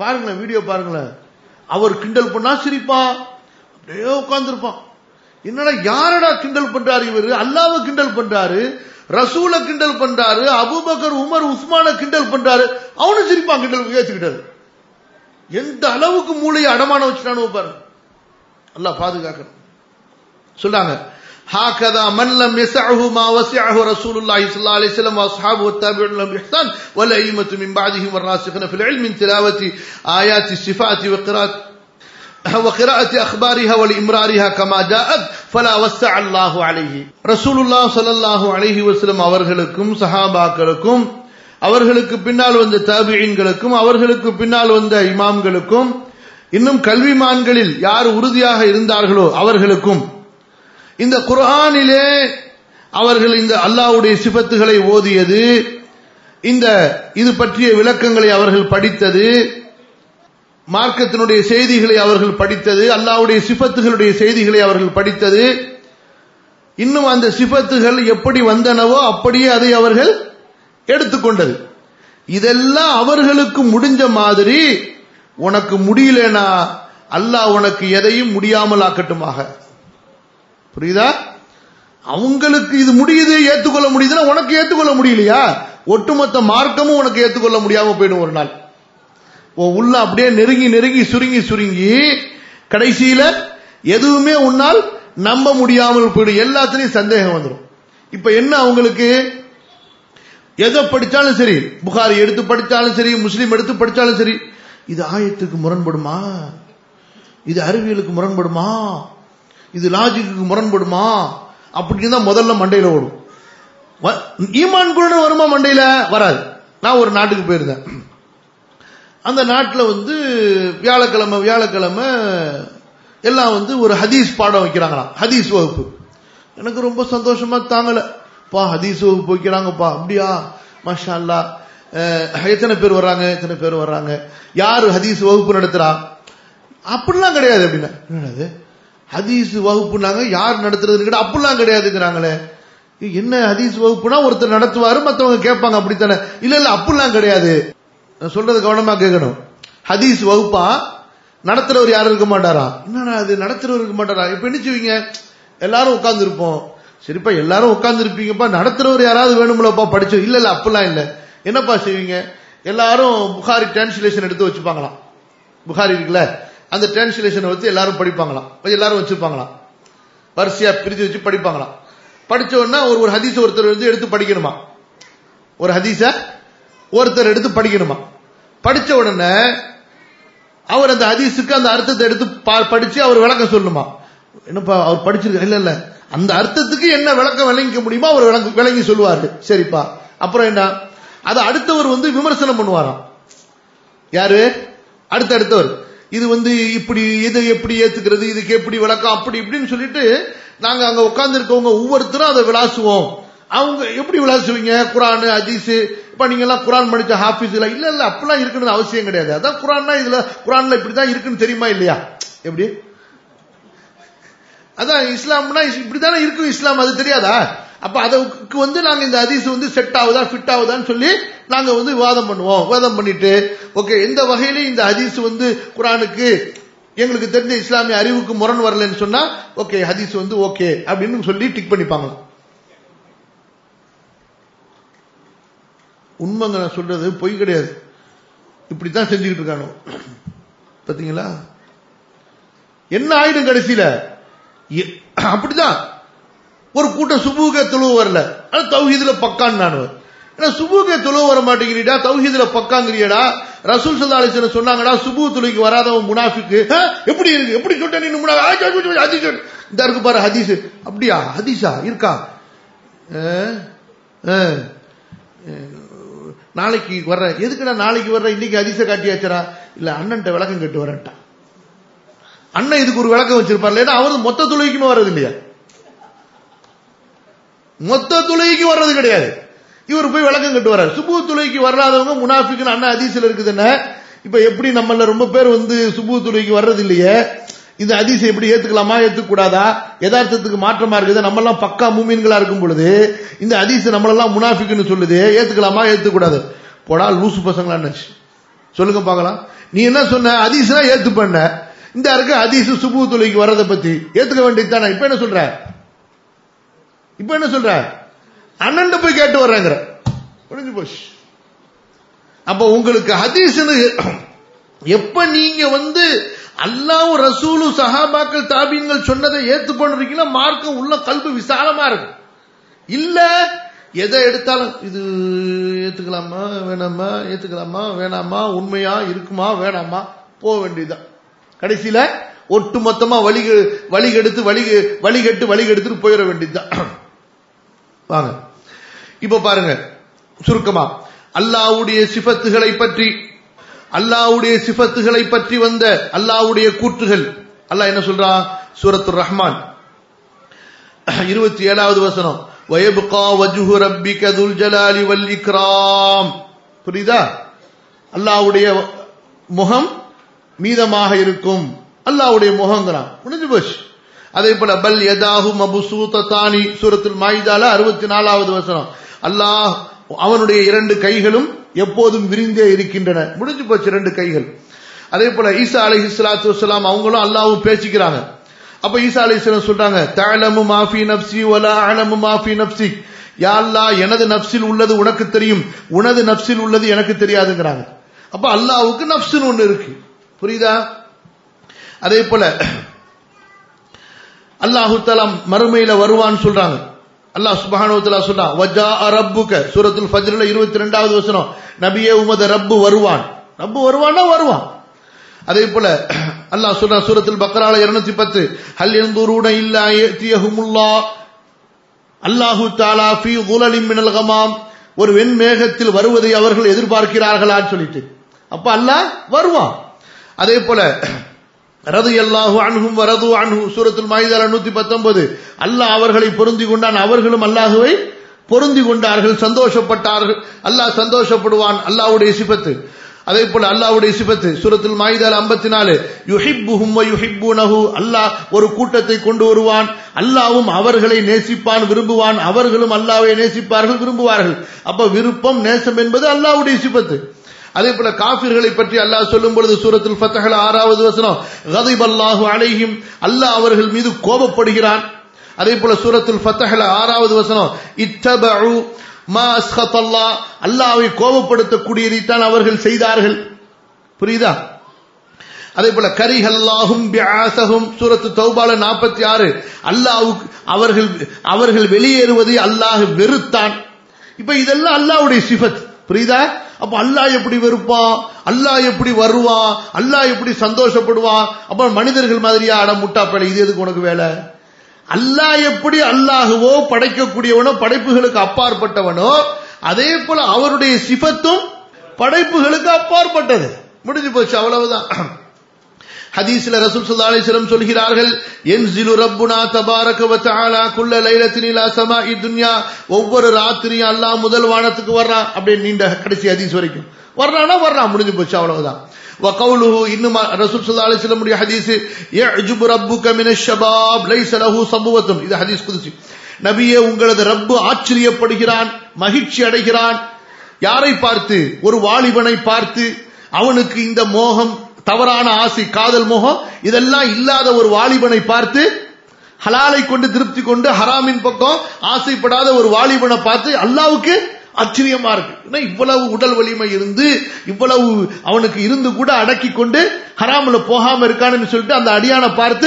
பாருங்களேன் வீடியோ பாருங்களேன் அவர் கிண்டல் பண்ணா சிரிப்பான் அப்படியே உட்கார்ந்துருப்பான் என்னடா யாரடா கிண்டல் பண்றாரு இவரு அல்லாவை கிண்டல் பண்றாரு ரசூல கிண்டல் பண்றாரு அபுபக்கர் உமர் உஸ்மான கிண்டல் பண்றாரு அவனும் சிரிப்பான் கிண்டல் ஏத்துக்கிட்டாரு எந்த அளவுக்கு மூளையை அடமான வச்சுட்டானு பாரு அல்லாஹ் பாதுகாக்கணும் சொல்றாங்க هكذا من لم يسعه ما وسعه رسول الله صلى الله عليه وسلم واصحابه والتابعون لهم باحسان والائمه من بعدهم والراسخون في العلم من تلاوه ايات الصفات وقراءه وقراءة أخبارها والإمرارها كما جاءت فلا وسع الله عليه رسول الله صلى الله عليه وسلم அவர்களுக்கும் சஹாபாக்களுக்கும் அவர்களுக்கு பின்னால் வந்த தாபியின்களுக்கும் அவர்களுக்கு பின்னால் வந்த இமாம்களுக்கும் இன்னும் கல்விமான்களில் யார் உறுதியாக இருந்தார்களோ அவர்களுக்கும் இந்த குர்ஆனிலே அவர்கள் இந்த அல்லாஹ்வுடைய சிபத்துகளை ஓதியது இந்த இது பற்றிய விளக்கங்களை அவர்கள் படித்தது மார்க்கத்தினுடைய செய்திகளை அவர்கள் படித்தது அல்லாஹ்வுடைய சிபத்துகளுடைய செய்திகளை அவர்கள் படித்தது இன்னும் அந்த சிபத்துகள் எப்படி வந்தனவோ அப்படியே அதை அவர்கள் எடுத்துக்கொண்டது இதெல்லாம் அவர்களுக்கு முடிஞ்ச மாதிரி உனக்கு முடியலனா அல்லாஹ் உனக்கு எதையும் முடியாமல் ஆக்கட்டுமாக புரியுதா அவங்களுக்கு இது முடியுது ஏத்துக்கொள்ள முடியுதுன்னா உனக்கு ஏத்துக்கொள்ள முடியலையா ஒட்டுமொத்த மார்க்கமும் உனக்கு ஏத்துக்கொள்ள முடியாம போயிடும் ஒரு நாள் உன் உள்ள அப்படியே நெருங்கி நெருங்கி சுருங்கி சுருங்கி கடைசியில எதுவுமே உன்னால் நம்ப முடியாமல் போயிடும் எல்லாத்துலயும் சந்தேகம் வந்துடும் இப்ப என்ன அவங்களுக்கு எதை படிச்சாலும் சரி புகாரி எடுத்து படிச்சாலும் சரி முஸ்லீம் எடுத்து படிச்சாலும் சரி இது ஆயத்துக்கு முரண்படுமா இது அறிவியலுக்கு முரண்படுமா இது லாஜிக்கு முரண்படுமா அப்படின்னு தான் முதல்ல மண்டையில ஓடும் வ- ஈமான் கூட வருமா மண்டையில வராது நான் ஒரு நாட்டுக்கு போயிருந்தேன் அந்த நாட்டில் வந்து வியாழக்கிழமை வியாழக்கிழமை எல்லாம் வந்து ஒரு ஹதீஸ் பாடம் வைக்கிறாங்களாம் ஹதீஸ் வகுப்பு எனக்கு ரொம்ப சந்தோஷமா தாங்கல பா ஹதீஸ் வகுப்பு வைக்கிறாங்கப்பா அப்படியா மாஷா அல்லா அஹ், எத்தனை பேர் வர்றாங்க எத்தனை பேர் வர்றாங்க யாரு ஹதீஸ் வகுப்பு நடத்துறா அப்படிலாம் கிடையாது அப்படின்னா என்னது ஹதீஸ் வகுப்புனாங்க யார் நடத்துறதுன்னு கேட்டா அப்படிலாம் கிடையாதுங்கிறாங்களே ஏய், என்ன ஹதீஸ் வகுப்புனா ஒருத்தர் நடத்துவாரு மத்தவங்க கேட்பாங்க அப்படித்தானே இல்ல இல்ல அப்படிலாம் கிடையாது நான் சொல்றது கவனமா கேட்கணும் ஹதீஸ் வகுப்பா நடத்துறவர் யாரும் இருக்க மாட்டாரா என்னடா அது நடத்துறவர் இருக்க மாட்டாரா இப்ப என்ன செய்வீங்க எல்லாரும் உட்கார்ந்து இருப்போம் சரிப்பா எல்லாரும் உட்கார்ந்து இருப்பீங்கப்பா நடத்துறவர் யாராவது வேணும்லப்பா படிச்சு இல்ல இல்ல அப்படிலாம் இல்ல என்னப்பா செய்வீங்க எல்லாரும் புகாரி டிரான்ஸ்லேஷன் எடுத்து வச்சுப்பாங்களாம் புகாரி இருக்குல்ல அந்த டிரான்ஸ்லேஷனை வச்சு எல்லாரும் படிப்பாங்களாம் எல்லாரும் வச்சுப்பாங்களாம் வரிசையா பிரிச்சு வச்சு படிப்பாங்களாம் படிச்ச உடனே ஒரு ஒரு ஹதீஸ் ஒருத்தர் வந்து எடுத்து படிக்கணுமா ஒரு ஹதீஸ ஒருத்தர் எடுத்து படிக்கணுமா படிச்ச உடனே அவர் அந்த ஹதீஸுக்கு அந்த அர்த்தத்தை எடுத்து பா- படிச்சு அவர் விளக்கம் சொல்லணுமா என்னப்பா அவர் படிச்சிருக்க இல்ல இல்ல அந்த அர்த்தத்துக்கு என்ன விளக்கம் விளங்கிக்க முடியுமோ அவர் விளங்க விளங்கி சொல்லுவாரு சரிப்பா அப்புறம் என்ன அதை அடுத்தவர் வந்து விமர்சனம் பண்ணுவாராம் யாரு அடுத்த அடுத்தவர் இது வந்து இப்படி இதை எப்படி ஏத்துக்கிறது இதுக்கு எப்படி விளக்கம் அப்படி இப்படின்னு சொல்லிட்டு நாங்க அங்க உட்கார்ந்து இருக்கவங்க ஒவ்வொருத்தரும் அதை விளாசுவோம் அவங்க எப்படி விளாசுவீங்க குரான் ஹதீஸ் இப்ப நீங்க எல்லாம் குரான் படிச்ச ஹாஃபிஸ் இல்ல இல்ல இல்ல அப்படிலாம் இருக்கணும்னு அவசியம் கிடையாது அதான் குரான்னா இதுல குரான்ல இப்படிதான் இருக்குன்னு தெரியுமா இல்லையா எப்படி அதான் இஸ்லாம்னா இஸ்- இப்படித்தானே இருக்கும் இஸ்லாம் அது தெரியாதா அப்ப அதுக்கு வந்து நாங்க இந்த ஹதீஸ் வந்து செட் ஆகுதா ஃபிட் ஆகுதான்னு சொல்லி நாங்க வந்து விவாதம் பண்ணுவோம் விவாதம் பண்ணிட்டு ஓகே எந்த வகையிலும் இந்த ஹதீஸ் வந்து குரானுக்கு எங்களுக்கு தெரிஞ்ச இஸ்லாமிய அறிவுக்கு முரண் வரலன்னு சொன்னா ஓகே ஹதீஸ் வந்து ஓகே அப்படின்னு சொல்லி டிக் பண்ணிப்பாங்க உண்மைங்க நான் சொல்றது பொய் கிடையாது இப்படித்தான் செஞ்சுக்கிட்டு இருக்கானோ பாத்தீங்களா என்ன ஆயிடும் கடைசியில எ- அப்படிதான் ஒரு கூட்டம் சுபூக தொழுவு வரல ஆனா தௌஹீதுல பக்கான்னு நான் ஏன்னா சுபூக தொழுவு வர மாட்டேங்கிறீடா தௌஹீதுல பக்காங்கிறியடா ரசூல் சல்லா அலிஸ்வரம் சொன்னாங்கடா சுபு தொழுகைக்கு வராதவன் முனாஃபிக்கு ஆ, எப்படி இருக்கு எப்படி சொல்லிட்ட நீ முனா ஆ, சரி, சரி, சரி, ஹதீஸ் சொல்லு. இந்த இருக்கு பாரு ஹதீஸ் அப்படியா ஹதீஸா இருக்கா ஆ, ஆ. நாளைக்கு வர்றேன் எதுக்குடா நாளைக்கு வர்ற இன்னைக்கு ஹதீஸ காட்டியாச்சரா இல்ல அண்ணன்ட்ட விளக்கம் கேட்டு வரேன்ட்டான் அண்ணன் இதுக்கு ஒரு விளக்கம் வச்சிருப்பார்ல ஏன்னா அவரு மொத்த தொழுகைக்குமே வர்றது இல்லையா மொத்த தொழுகைக்கு வர்றது கிடையாது இவர் போய் விளக்கம் கட்டு வர்றாரு சுபு தொழுகைக்கு வராதவங்க முனாஃபிக்குன்னு அண்ணன் ஹதீஸ்ல இருக்குது என்ன இப்ப எப்படி நம்மள ரொம்ப பேர் வந்து சுபு தொழுகைக்கு வர்றது இல்லையே இந்த ஹதீஸை எப்படி ஏத்துக்கலாமா ஏத்துக்க கூடாதா யதார்த்தத்துக்கு மாற்றமா இருக்குது நம்ம எல்லாம் பக்கா மூமீன்களா இருக்கும் பொழுது இந்த ஹதீஸ் நம்மளெல்லாம் முனாஃபிக்குன்னு சொல்லுது ஏத்துக்கலாமா ஏத்துக்க கூடாது போடா லூசு பசங்களா நினைச்சு சொல்லுங்க பார்க்கலாம் நீ என்ன சொன்ன ஹதீஸ்னா ஏத்து பண்ண இந்த இருக்க ஹதீஸ் சுபு தொலைக்கு வர்றதை பத்தி ஏத்துக்க வேண்டியது தானே இப்ப என்ன சொல்ற இப்ப என்ன சொல்ற அண்ணன் போய் கேட்டு வர்றேங்கிற முடிஞ்சு போச்சு அப்ப உங்களுக்கு ஹதீஸ்னு எப்ப நீங்க வந்து அல்லாவும் ரசூலும் சஹாபாக்கள் தாபீன்கள் சொன்னதை ஏத்து பண்ணுறீங்கன்னா மார்க்கம் உள்ள கல்வி விசாலமா இருக்கும் இல்ல எதை எடுத்தாலும் இது ஏத்துக்கலாமா வேணாமா ஏத்துக்கலாமா வேணாமா உண்மையா இருக்குமா வேணாமா போக வேண்டியதுதான் கடைசியில ஒட்டு மொத்தமா வழி வழி எடுத்து வழி வழி கெட்டு வழி எடுத்துட்டு போயிட வேண்டியதுதான் வாங்க இப்ப பாருங்க சுருக்கமா அல்லாவுடைய சிபத்துகளை பற்றி அல்லாவுடைய சிபத்துகளை பற்றி வந்த அல்லாவுடைய கூற்றுகள் அல்லாஹ் என்ன சொல்றான் சூரத்து ரஹ்மான் இருபத்தி ஏழாவது வசனம் வயபுகா வஜுஹு ரப்பிக துல் ஜலாலி வல் இக்ராம் புரியுதா அல்லாவுடைய முகம் மீதமாக இருக்கும் அல்லாவுடைய முகங்கிறான் முடிஞ்சு போச்சு அதே போல பல் யதாஹு மபுசூத்தானி சூரத்துல் மாயிதால அறுபத்தி நாலாவது வசனம் அல்லாஹ் அவனுடைய இரண்டு கைகளும் எப்போதும் விரிந்தே இருக்கின்றன முடிஞ்சு போச்சு இரண்டு கைகள் அதே போல ஈசா அலஹி சலாத்து வலாம் அவங்களும் அல்லாவும் பேசிக்கிறாங்க அப்ப ஈசா அலி சொல்றாங்க தலமு மாஃபி நப்சி ஒலா அலமு மாஃபி நப்சி யா அல்லா எனது நப்சில் உள்ளது உனக்கு தெரியும் உனது நப்சில் உள்ளது எனக்கு தெரியாதுங்கிறாங்க அப்ப அல்லாவுக்கு நப்சுன்னு ஒண்ணு இருக்கு புரியுதா அதே போல அல்லாஹு தலாம் மறுமையில வருவான்னு சொல்றாங்க அல்லாஹ் சுபஹானுவத்தலா சொல்றான் வஜா ரப்புக சூரத்துல் ஃபஜ்ரில் இருபத்தி ரெண்டாவது வசனம் நபியே உமது ரப்பு வருவான் ரப்பு வருவான்னா வருவான் அதே போல அல்லாஹ் சொல்றான் சூரத்துல் பக்ரால இருநூத்தி பத்து ஹல் எந்தூருட இல்லா ஏத்தியஹுமுல்லா அல்லாஹு தாலா ஃபி குலலிம் மினல் கமாம் ஒரு வெண்மேகத்தில் வருவதை அவர்கள் எதிர்பார்க்கிறார்களான்னு சொல்லிட்டு அப்ப அல்லாஹ் வருவான் அதே போல ரது அல்லாஹு அன்ஹும் வரது அன்ஹு சூரத்துல் மாயிதால நூத்தி பத்தொன்பது அல்லாஹ் அவர்களை பொருந்தி கொண்டான் அவர்களும் அல்லாஹுவை பொருந்தி கொண்டார்கள் சந்தோஷப்பட்டார்கள் அல்லாஹ் சந்தோஷப்படுவான் அல்லாஹ்வுடைய சிபத்து அதே போல அல்லாஹ்வுடைய சிபத்து சூரத்துல் மாயிதால ஐம்பத்தி நாலு யுஹிப்புஹும் யுஹிப்புனஹு அல்லாஹ் ஒரு கூட்டத்தை கொண்டு வருவான் அல்லாவும் அவர்களை நேசிப்பான் விரும்புவான் அவர்களும் அல்லாவை நேசிப்பார்கள் விரும்புவார்கள் அப்ப விருப்பம் நேசம் என்பது அல்லாஹ்வுடைய சிபத்து அதே போல காபிர்களை பற்றி அல்லாஹ் சொல்லும் பொழுது சூரத்தில் ஃபத்தஹல ஆறாவது வசனம் கதிப் அல்லாஹு அலைஹிம் அல்லாஹ் அவர்கள் மீது கோபப்படுகிறான் அதே போல சூரத்தில் ஃபத்தஹல ஆறாவது வசனம் இத்தபு மா அஸ்ஹத் அல்லாஹ் அல்லாஹ்வை கோபப்படுத்தக்கூடியதைத்தான் அவர்கள் செய்தார்கள் புரியுதா அதே போல கரிஹல்லாஹும் பிஆசஹும் சூரத்து தௌபால 46 அல்லாஹ்வுக்கு அவர்கள் அவர்கள் வெளியேறுவதை அல்லாஹ் வெறுத்தான் இப்ப இதெல்லாம் அல்லாஹ்வுடைய சிஃபத் புரியுதா அப்ப அல்லாஹ் எப்படி வெறுப்பான் அல்லாஹ் எப்படி வருவான் அல்லாஹ் எப்படி சந்தோஷப்படுவான் அப்ப மனிதர்கள் மாதிரியா அட முட்டாப்பேலை இது எதுக்கு உனக்கு வேலை அல்லாஹ் எப்படி அல்லாஹுவோ படைக்கக்கூடியவனோ படைப்புகளுக்கு அப்பாற்பட்டவனோ அதே போல அவருடைய சிபத்தும் படைப்புகளுக்கு அப்பாற்பட்டது முடிஞ்சு போச்சு அவ்வளவுதான் ஹதீஸ்ல ரசூல் ஸல்லல்லாஹு அலைஹி வஸல்லம் சொல்கிறார்கள் யன்சிலு ரப்புனா தபாரக வ தஆலா குல்ல லைலத்தின் இலா ஸமாஇ துன்யா ஒவ்வொரு ராத்திரியும் அல்லாஹ் முதல் வானத்துக்கு வர்றான் அப்படியே நீண்ட கடைசி ஹதீஸ் வரைக்கும் வர்றானா வர்றான் முடிஞ்சு போச்சு அவ்வளவுதான் وقوله انما رسول صلى الله عليه وسلم உடைய ஹதீஸ் يعجب ربك من الشباب ليس له صبوه இது ஹதீஸ் குதுசி நபியே உங்களது ரப்பு ஆச்சரியப்படுகிறான் மகிழ்ச்சி அடைகிறான் யாரை பார்த்து ஒரு வாலிபனை பார்த்து அவனுக்கு இந்த மோகம் தவறான ஆசை காதல் மோகம் இதெல்லாம் இல்லாத ஒரு வாலிபனை பார்த்து ஹலாலை கொண்டு திருப்தி கொண்டு ஹராமின் பக்கம் ஆசைப்படாத ஒரு வாலிபனை பார்த்து அல்லாவுக்கு ஆச்சரியமா இருக்கு ஏன்னா இவ்வளவு உடல் வலிமை இருந்து இவ்வளவு அவனுக்கு இருந்து கூட அடக்கி கொண்டு ஹராமில் போகாம இருக்கான்னு சொல்லிட்டு அந்த அடியான பார்த்து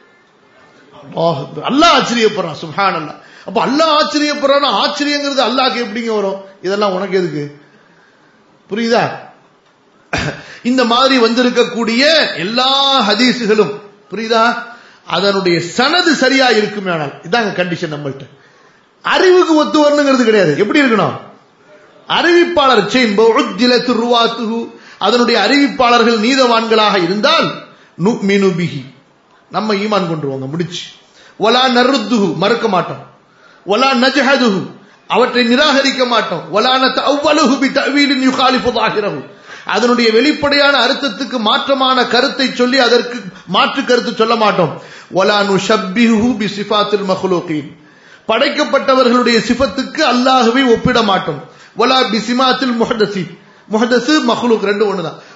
அல்லாஹ் ஆச்சரியப்படுறான் சுஹான் அல்லா அப்ப அல்லாஹ் ஆச்சரியப்படுறான் ஆச்சரியங்கிறது அல்லாஹ்க்கு எப்படிங்க வரும் இதெல்லாம் உனக்கு எதுக்கு புரியுதா இந்த மாதிரி வந்திருக்கக்கூடிய எல்லா ஹதீஸுகளும் புரியுதா அதனுடைய சனது சரியா இருக்குமே ஆனால் இதாங்க கண்டிஷன் நம்மள்ட்ட அறிவுக்கு ஒத்து வரணுங்கிறது கிடையாது எப்படி இருக்கணும் அறிவிப்பாளர் செயின் ருவாத்துகு அதனுடைய அறிவிப்பாளர்கள் நீதவான்களாக இருந்தால் நுக்மினு பிஹி நம்ம ஈமான் கொண்டுருவாங்க முடிச்சு ஒலா நருத்துகு மறுக்க மாட்டோம் ஒலா நஜஹதுகு அவற்றை நிராகரிக்க மாட்டோம் ஒலான அவ்வளவு பி தவீலின் யுகாலிஃபுதாகிறவு அதனுடைய வெளிப்படையான அர்த்தத்துக்கு மாற்றமான கருத்தை சொல்லி அதற்கு மாற்று கருத்து சொல்ல மாட்டோம் ஒலானு ஷப்பிஹு பி சிஃபாத்தில் மஹ்லூகீன் படைக்கப்பட்டவர்களுடைய சிஃபத்துக்கு அல்லாஹுவை ஒப்பிட மாட்டோம் ஒலா பி சிமாத்தில் முஹதசி முஹதசு மஹ்லூக் ரெண்டு ஒண்ணுதான்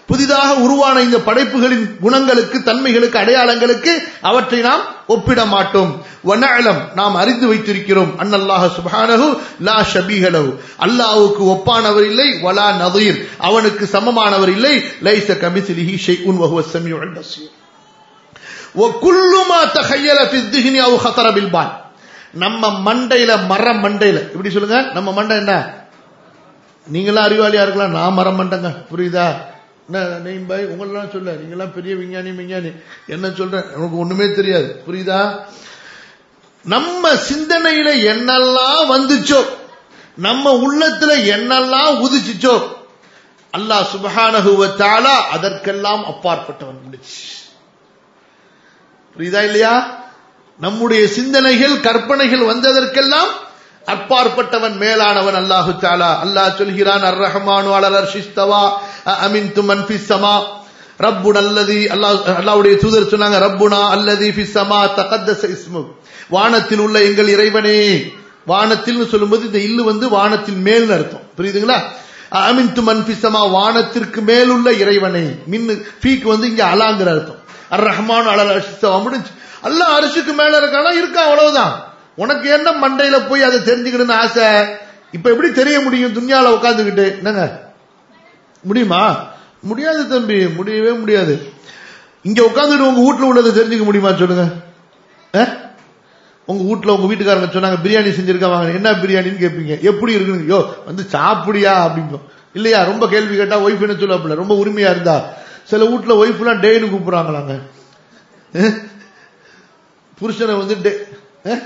புதிதாக உருவான இந்த படைப்புகளின் குணங்களுக்கு தன்மைகளுக்கு அடையாளங்களுக்கு அவற்றை நாம் ஒப்பிட மாட்டோம் வனஅலம் நாம் அறிந்து வைத்திருக்கிறோம் அன்னல்லாஹ சுப்ஹானஹு லா ஷபீஹலஹு அல்லாஹ்வுக்கு ஒப்பானவர் இல்லை வலா நதீர் அவனுக்கு சமமானவர் இல்லை லைஸ கமிஸ்லிஹி ஷைஉன் வஹுவ ஸமீஉல் பஸீர் وكل ما تخيل في الذهن او خطر بالبال நம்ம மண்டையில மரம் மண்டையில இப்படி சொல்லுங்க நம்ம மண்டை என்ன நீங்களாம் அறிவாளியா இருக்கலாம் நான் மரம் மண்டங்க புரியுதா என்ன நெய்ம் பாய் உங்களெல்லாம் சொல்ல நீங்களாம் பெரிய விஞ்ஞானி விஞ்ஞானி என்ன சொல்றேன் எனக்கு ஒண்ணுமே தெரியாது புரியுதா நம்ம சிந்தனையில என்னெல்லாம் வந்துச்சோ நம்ம உள்ளத்துல என்னெல்லாம் உதிச்சுச்சோ அல்லாஹ் சுபஹானஹு வ தஆலா அதற்கெல்லாம் அப்பாற்பட்டவன் முடிச்சு புரியுதா இல்லையா நம்முடைய சிந்தனைகள் கற்பனைகள் வந்ததற்கெல்லாம் அப்பாற்பட்டவன் மேலானவன் அல்லாஹு தாலா அல்லாஹ் சொல்கிறான் அர் ரஹ்மானு அலல் அர்ஷிஸ்தவா அமின் துமன் ஃபிஸ்ஸமா ரப்புன் அல்லதி அல்லாஹ் அல்லாஹ்வுடைய தூதர் சொன்னாங்க ரப்புனா அல்லதி ஃபிஸ்ஸமா தகத்தஸ இஸ்மு வானத்தில் உள்ள எங்கள் இறைவனே வானத்தில் சொல்லும்போது இந்த இல்லு வந்து வானத்தின் மேல் அர்த்தம் புரியுதுங்களா அமின் துமன் ஃபிஸ்ஸமா வானத்திற்கு மேலுள்ள இறைவனே மின் ஃபீக்கு வந்து இங்க அலாங்கிற அர்த்தம் அர் ரஹ்மான் அலல் அர்ஷிஸ்தவா முடிஞ்சு அல்லாஹ் அரிசுக்கு மேல இருக்கானா இருக்கா அவ்வளவுதான் உனக்கு என்ன மண்டையில போய் அதை தெரிஞ்சுக்கணும்னு ஆசை இப்ப எப்படி தெரிய முடியும் துன்யால உட்காந்துக்கிட்டு என்னங்க முடியுமா முடியாது தம்பி முடியவே முடியாது இங்க உட்காந்துட்டு உங்க வீட்டுல உள்ளதை தெரிஞ்சுக்க முடியுமா சொல்லுங்க அஹ்? உங்க வீட்டுல உங்க வீட்டுக்காரங்க சொன்னாங்க பிரியாணி செஞ்சிருக்காங்க என்ன பிரியாணின்னு கேட்பீங்க எப்படி இருக்குன்னு யோ வந்து சாப்பிடியா அப்படிம்போம் இல்லையா ரொம்ப கேள்வி கேட்டா ஒய்ஃப் என்ன சொல்லுவாப்புல ரொம்ப உரிமையா இருந்தா சில வீட்டுல ஒய்ஃப் எல்லாம் டேன்னு கூப்பிடுறாங்களாங்க அஹ்? புருஷனை வந்து டே- அஹ்?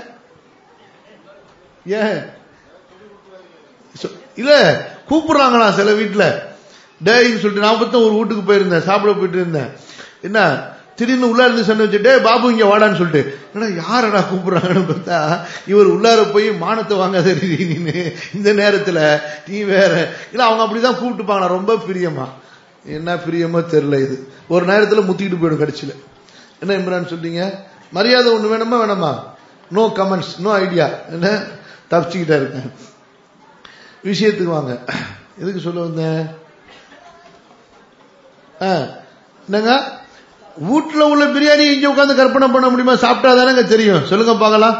ஏன் சொ- இல்ல கூப்பிடுறாங்களா சில வீட்டுல டேய்ன்னு சொல்லிட்டு நான் பத்தம் ஒரு வீட்டுக்கு போயிருந்தேன் சாப்பிட போயிட்டு இருந்தேன் என்ன திடீர்னு உள்ள இருந்து சொன்ன வச்சு டே பாபு இங்க வாடான்னு சொல்லிட்டு என்ன யாரடா கூப்பிடுறாங்கன்னு பார்த்தா இவர் உள்ளார போய் மானத்தை வாங்காத நீனு இந்த நேரத்துல நீ வேற இல்ல அவங்க அப்படிதான் கூப்பிட்டுப்பாங்களா ரொம்ப பிரியமா என்ன பிரியமோ தெரியல இது ஒரு நேரத்துல முத்திக்கிட்டு போயிடும் கடைசியில என்ன இம்ரான் சொல்றீங்க மரியாதை ஒண்ணு வேணுமா வேணாமா நோ கமெண்ட்ஸ் நோ ஐடியா என்ன தப்பிச்சுக்கிட்டே இருக்கேன் விஷயத்துக்கு வாங்க எதுக்கு சொல்ல வந்தேன் ஆ, என்னங்க வீட்டுல உள்ள பிரியாணி இங்க உட்கார்ந்து கற்பனை பண்ண முடியுமா சாப்பிட்டா தானங்க தெரியும் சொல்லுங்க பார்க்கலாம்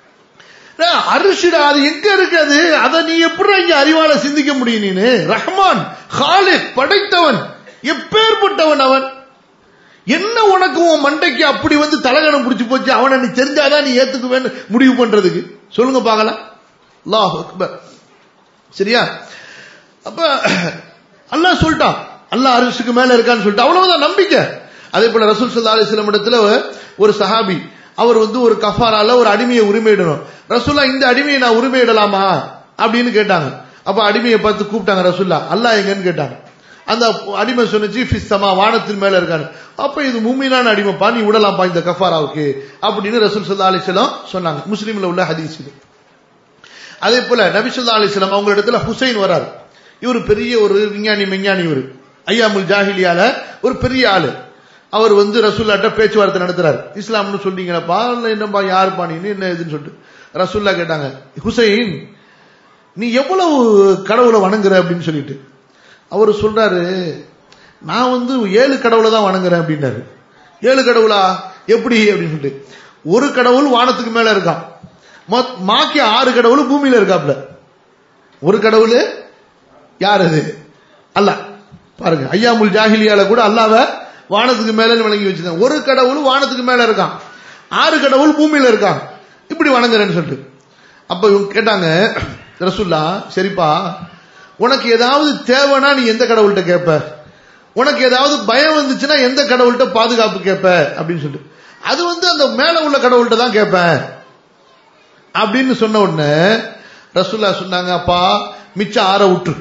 ஏய், அரிசிடா அது எங்க இருக்கு அது அதை நீ எப்படி இங்க அறிவால சிந்திக்க முடியும் நீனு ரஹ்மான் ஹாலிக் படைத்தவன் எப்பேற்பட்டவன் அவன் என்ன உனக்கு உன் மண்டைக்கு அப்படி வந்து தலகணம் பிடிச்சு போச்சு அவனை நீ தெரிஞ்சாதான் நீ ஏத்துக்குவேன்னு முடிவு பண்றதுக்கு சொல்லுங்க பார்க்கலாம் அல்லாஹ் அக்பர் சரியா அப்ப அல்லாஹ் சொல்லிட்டான் அல்லாஹ் அரிசுக்கு மேல இருக்கான்னு சொல்லிட்டு அவ்வளவுதான் நம்பிக்கை அதே போல ரசூல் சல்லா அலிஸ்லாம் இடத்துல ஒரு சஹாபி அவர் வந்து ஒரு கஃபாரால ஒரு அடிமையை உரிமையிடணும் ரசூல்லா இந்த அடிமையை நான் உரிமையிடலாமா அப்படின்னு கேட்டாங்க அப்ப அடிமையை பார்த்து கூப்பிட்டாங்க ரசூல்லா அல்லாஹ் எங்கன்னு கேட்டாங்க அந்த அடிமை சொன்னுச்சு ஃபிஸ் சமா வானத்தின் மேல இருக்காரு அப்ப இது மும்மினான அடிமைப்பா நீ விடலாம்ப்பா இந்த கஃபாராவுக்கு அப்படின்னு ரசூல் சல்லா அலிஸ்லாம் சொன்னாங்க முஸ்லீம்ல உள்ள ஹதீஸ் இது அதே போல நபிசுல்லா அலிஸ்லாம் அவங்க இடத்துல ஹுசைன் வராரு இவர் பெரிய ஒரு விஞ்ஞானி விஞ்ஞானி இவர் ஐயாமுல் ஜாஹிலியால ஒரு பெரிய ஆளு அவர் வந்து ரசூல்லாட்ட பேச்சுவார்த்தை நடத்துறாரு இஸ்லாம்னு சொன்னீங்களப்பா இல்ல என்னப்பா யாருப்பா நீ என்ன இதுன்னு சொல்லிட்டு ரசூல்லா கேட்டாங்க ஹுசைன் நீ எவ்வளவு கடவுளை வணங்குற அப்படின்னு சொல்லிட்டு அவர் சொல்றாரு நான் வந்து ஏழு கடவுளை தான் வணங்குறேன் அப்படின்னாரு ஏழு கடவுளா எப்படி அப்படின்னு சொல்லிட்டு ஒரு கடவுள் வானத்துக்கு மேல இருக்கான் மொத்- மாக்கி ஆறு கடவுள் பூமியில இருக்காப்ல ஒரு கடவுள் யார் அது அல்லாஹ் பாருங்க ஐயாமுல் ஜாஹிலியால கூட அல்லாஹ்வ வானத்துக்கு மேல வணங்கி வச்சிருக்காங்க ஒரு கடவுள் வானத்துக்கு மேல இருக்கான் ஆறு கடவுள் பூமியில இருக்கான் இப்படி வணங்குறேன்னு சொல்லிட்டு அப்ப இவங்க கேட்டாங்க ரசுல்லா சரிப்பா உனக்கு ஏதாவது தேவைன்னா நீ எந்த கடவுள்கிட்ட கேட்ப உனக்கு ஏதாவது பயம் வந்துச்சுன்னா எந்த கடவுள்கிட்ட பாதுகாப்பு கேட்ப அப்படின்னு சொல்லிட்டு அது வந்து அந்த மேல உள்ள கடவுள்கிட்ட தான் கேட்பேன் அப்படின்னு சொன்ன உடனே ரசூல்லா சொன்னாங்க அப்பா மிச்ச ஆற விட்டுரு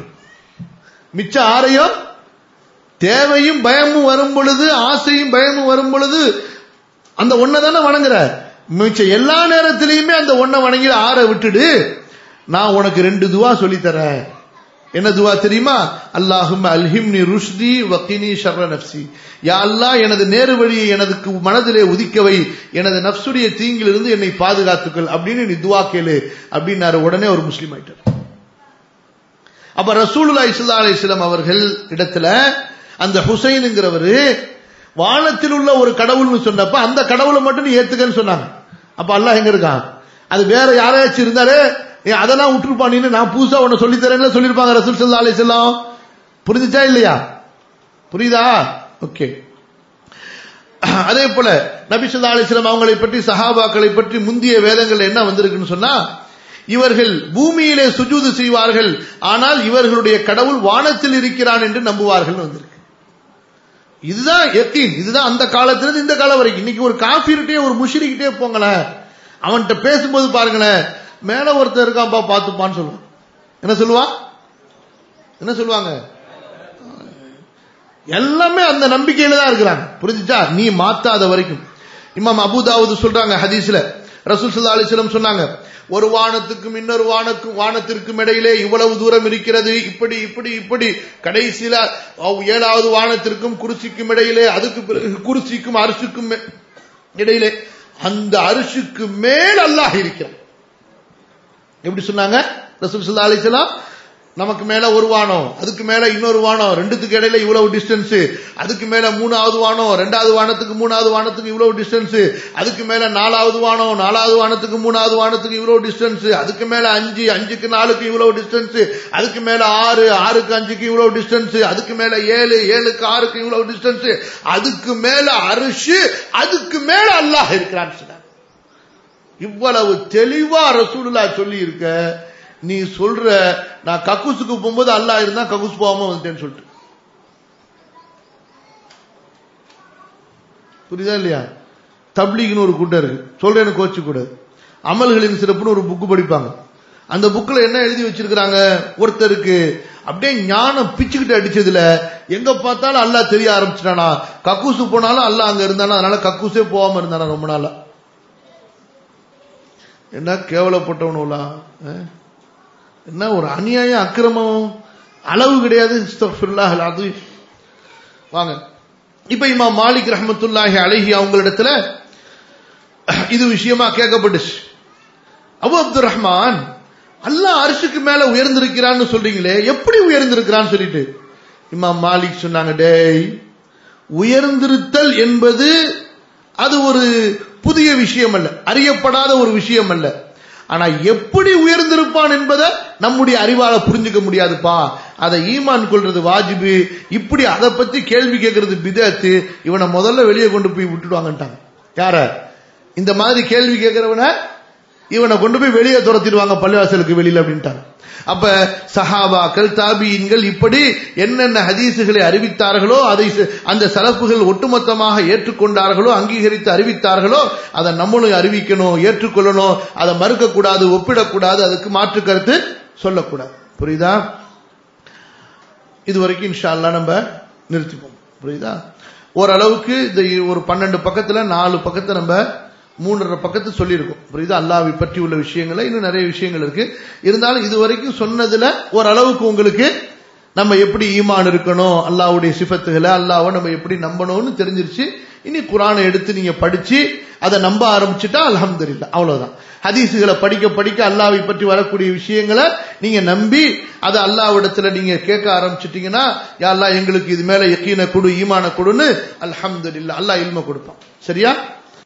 மிச்ச ஆறையும் தேவையும் பயமும் வரும் பொழுது ஆசையும் பயமும் வரும் பொழுது அந்த ஒன்னை தானே வணங்குற மிச்ச எல்லா நேரத்திலையுமே அந்த ஒன்னை வணங்கி ஆற விட்டுடு நான் உனக்கு ரெண்டு துவா சொல்லித் தரேன் என்ன துவா தெரியுமா அல்லாஹும் அல்ஹிம்னி ருஷ்தி வக்கினி ஷர்ர நப்சி யா அல்லாஹ் எனது நேரு வழியை எனது மனதிலே உதிக்கவை எனது நப்சுடைய தீங்கிலிருந்து என்னை பாதுகாத்துக்கள் அப்படின்னு நீ துவா கேளு அப்படின்னாரு உடனே ஒரு முஸ்லீம் ஆயிட்டார் அப்ப ரசூலுல்லாஹி ஸல்லல்லாஹு அலைஹி வஸல்லம் அவர்கள் இடத்துல அந்த ஹுசைனுங்கிறவரு வானத்தில் உள்ள ஒரு கடவுள்னு சொன்னப்ப அந்த கடவுளை மட்டும் நீ ஏத்துக்கன்னு சொன்னாங்க அப்ப அல்லாஹ் எங்க இருக்கான் அது வேற யாராச்சும் இருந்தாலே ஏன் அதெல்லாம் விட்டுருப்பானின்னு நான் புதுசா உன்னை சொல்லி தரேன்னு சொல்லியிருப்பாங்க ரசூல் சல்லா அலி செல்லாம் புரிஞ்சுச்சா இல்லையா புரியுதா ஓகே அதே போல நபி சொல்லா அலிஸ்லாம் அவங்களை பற்றி சஹாபாக்களை பற்றி முந்திய வேதங்கள் என்ன வந்திருக்குன்னு சொன்னா இவர்கள் பூமியிலே சுஜூது செய்வார்கள் ஆனால் இவர்களுடைய கடவுள் வானத்தில் இருக்கிறான் என்று நம்புவார்கள் வந்திருக்கு இதுதான் யக்கீன் இதுதான் அந்த காலத்திலிருந்து இந்த காலம் வரைக்கும் இன்னைக்கு ஒரு காஃபிர்கிட்டே ஒரு முஷிரிக்கிட்டே போங்களேன் அவன்கிட்ட பேசும்போது பாருங்களேன் மேல ஒருத்தர் இருக்கான்ப்பா பார்த்துப்பான்னு சொல்லுவான் என்ன சொல்லுவா என்ன சொல்லுவாங்க எல்லாமே அந்த நம்பிக்கையில தான் இருக்கிறாங்க புரிஞ்சுச்சா நீ மாத்தாத வரைக்கும் இமாம் அபுதாவுது சொல்றாங்க ஹதீஸ்ல ரசூல் சல்லா அலிஸ்லம் சொன்னாங்க ஒரு வானத்துக்கும் இன்னொரு வானக்கும் வானத்திற்கும் இடையிலே இவ்வளவு தூரம் இருக்கிறது இப்படி இப்படி இப்படி கடைசியில ஏழாவது வானத்திற்கும் குருசிக்கும் இடையிலே அதுக்கு பிறகு குருசிக்கும் அரிசுக்கும் இடையிலே அந்த அரிசுக்கு மேல் அல்லாஹ் இருக்கிறான் எப்படி சொன்னாங்க ரசூல் சல்லா அலிஸ்லாம் நமக்கு மேல ஒரு வானம் அதுக்கு மேல இன்னொரு வானம் ரெண்டுத்துக்கு இடையில இவ்வளவு டிஸ்டன்ஸ் அதுக்கு மேல மூணாவது வானம் ரெண்டாவது வானத்துக்கு மூணாவது வானத்துக்கு இவ்வளவு டிஸ்டன்ஸ் அதுக்கு மேல நாலாவது வானம் நாலாவது வானத்துக்கு மூணாவது வானத்துக்கு இவ்வளவு டிஸ்டன்ஸ் அதுக்கு மேல அஞ்சு அஞ்சுக்கு நாலுக்கு இவ்வளவு டிஸ்டன்ஸ் அதுக்கு மேல ஆறு ஆறுக்கு அஞ்சுக்கு இவ்வளவு டிஸ்டன்ஸ் அதுக்கு மேல ஏழு ஏழுக்கு ஆறுக்கு இவ்வளவு டிஸ்டன்ஸ் அதுக்கு மேல அரிசு அதுக்கு மேல அல்லாஹ் இருக்கிறான்னு சொன்னார் இவ்வளவு தெளிவா ரசூலுல்லா சொல்லி இருக்க நீ சொல்ற நான் கக்கூசுக்கு போகும்போது அல்லா இருந்தா கக்கூஸ் போகாம வந்துட்டேன்னு சொல்லிட்டு புரியுதா இல்லையா தப்லீக்னு ஒரு கூட்டம் இருக்கு சொல்றேன்னு கோச்சு கூட அமல்களின் சிறப்புன்னு ஒரு புக்கு படிப்பாங்க அந்த புக்ல என்ன எழுதி வச்சிருக்கிறாங்க ஒருத்தருக்கு அப்படியே ஞானம் பிச்சுக்கிட்டு அடிச்சதுல எங்க பார்த்தாலும் அல்லா தெரிய ஆரம்பிச்சிட்டானா கக்கூசு போனாலும் அல்லா அங்க இருந்தானா அதனால கக்கூசே போகாம இருந்தானா ரொம்ப நாளா என்ன கேவலப்பட்டவனுலா என்ன ஒரு அநியாயம் அக்கிரமம் அளவு கிடையாது அது வாங்க இப்ப இமா மாலிக் ரஹமத்துல்லாஹி அழகி அவங்களிடத்துல இது விஷயமா கேட்கப்பட்டுச்சு அபு அப்துல் ரஹ்மான் அல்லாஹ் அரிசுக்கு மேல உயர்ந்திருக்கிறான்னு சொல்றீங்களே எப்படி உயர்ந்திருக்கிறான்னு சொல்லிட்டு இமாம் மாலிக் சொன்னாங்க டேய் உயர்ந்திருத்தல் என்பது அது ஒரு புதிய விஷயம் அல்ல அறியப்படாத ஒரு விஷயம் அல்ல ஆனா எப்படி உயர்ந்திருப்பான் என்பதை நம்முடைய அறிவால புரிஞ்சுக்க முடியாதுப்பா அதை ஈமான் கொள்றது வாஜிபு இப்படி அதை பத்தி கேள்வி கேட்கறது பிதத்து இவனை முதல்ல வெளியே கொண்டு போய் விட்டுடுவாங்கட்டாங்க யார இந்த மாதிரி கேள்வி கேட்கிறவன இவனை கொண்டு போய் வெளியே துரத்திடுவாங்க பள்ளிவாசலுக்கு வெளியில அப்படின்ட்டாங்க அப்ப சஹாபாக்கள் தாபியின்கள் இப்படி என்னென்ன ஹதீசுகளை அறிவித்தார்களோ அதை அந்த சலப்புகள் ஒட்டுமொத்தமாக ஏற்றுக்கொண்டார்களோ அங்கீகரித்து அறிவித்தார்களோ அதை நம்மளும் அறிவிக்கணும் ஏற்றுக்கொள்ளணும் அதை மறுக்கக்கூடாது ஒப்பிடக்கூடாது அதுக்கு மாற்று கருத்து சொல்லக்கூடாது புரியுதா இது வரைக்கும் இன்ஷால்லா நம்ம நிறுத்திப்போம் புரியுதா ஓரளவுக்கு இந்த ஒரு பன்னெண்டு பக்கத்துல நாலு பக்கத்தை நம்ம மூன்றரை பக்கத்து சொல்லியிருக்கோம் புரியுதா அல்லாவை பற்றி உள்ள விஷயங்கள இன்னும் நிறைய விஷயங்கள் இருக்கு இருந்தாலும் இது வரைக்கும் சொன்னதுல ஓரளவுக்கு உங்களுக்கு நம்ம எப்படி ஈமான் இருக்கணும் அல்லாவுடைய சிஃபத்துகளை அல்லாவை நம்ம எப்படி நம்பணும்னு தெரிஞ்சிருச்சு இனி குரானை எடுத்து நீங்க படிச்சு அதை நம்ப ஆரம்பிச்சுட்டா அலமதுல்லா அவ்வளவுதான் ஹதீசுகளை படிக்க படிக்க அல்லாவை பற்றி வரக்கூடிய விஷயங்களை நீங்க நம்பி அதை அல்லாவிடத்துல நீங்க கேட்க ஆரம்பிச்சிட்டீங்கன்னா யாரெல்லாம் எங்களுக்கு இது மேல யக்கீன கொடு ஈமான கொடுன்னு அல்ஹம்துல்லா அல்லாஹ் இல்ம கொடுப்பான் சரியா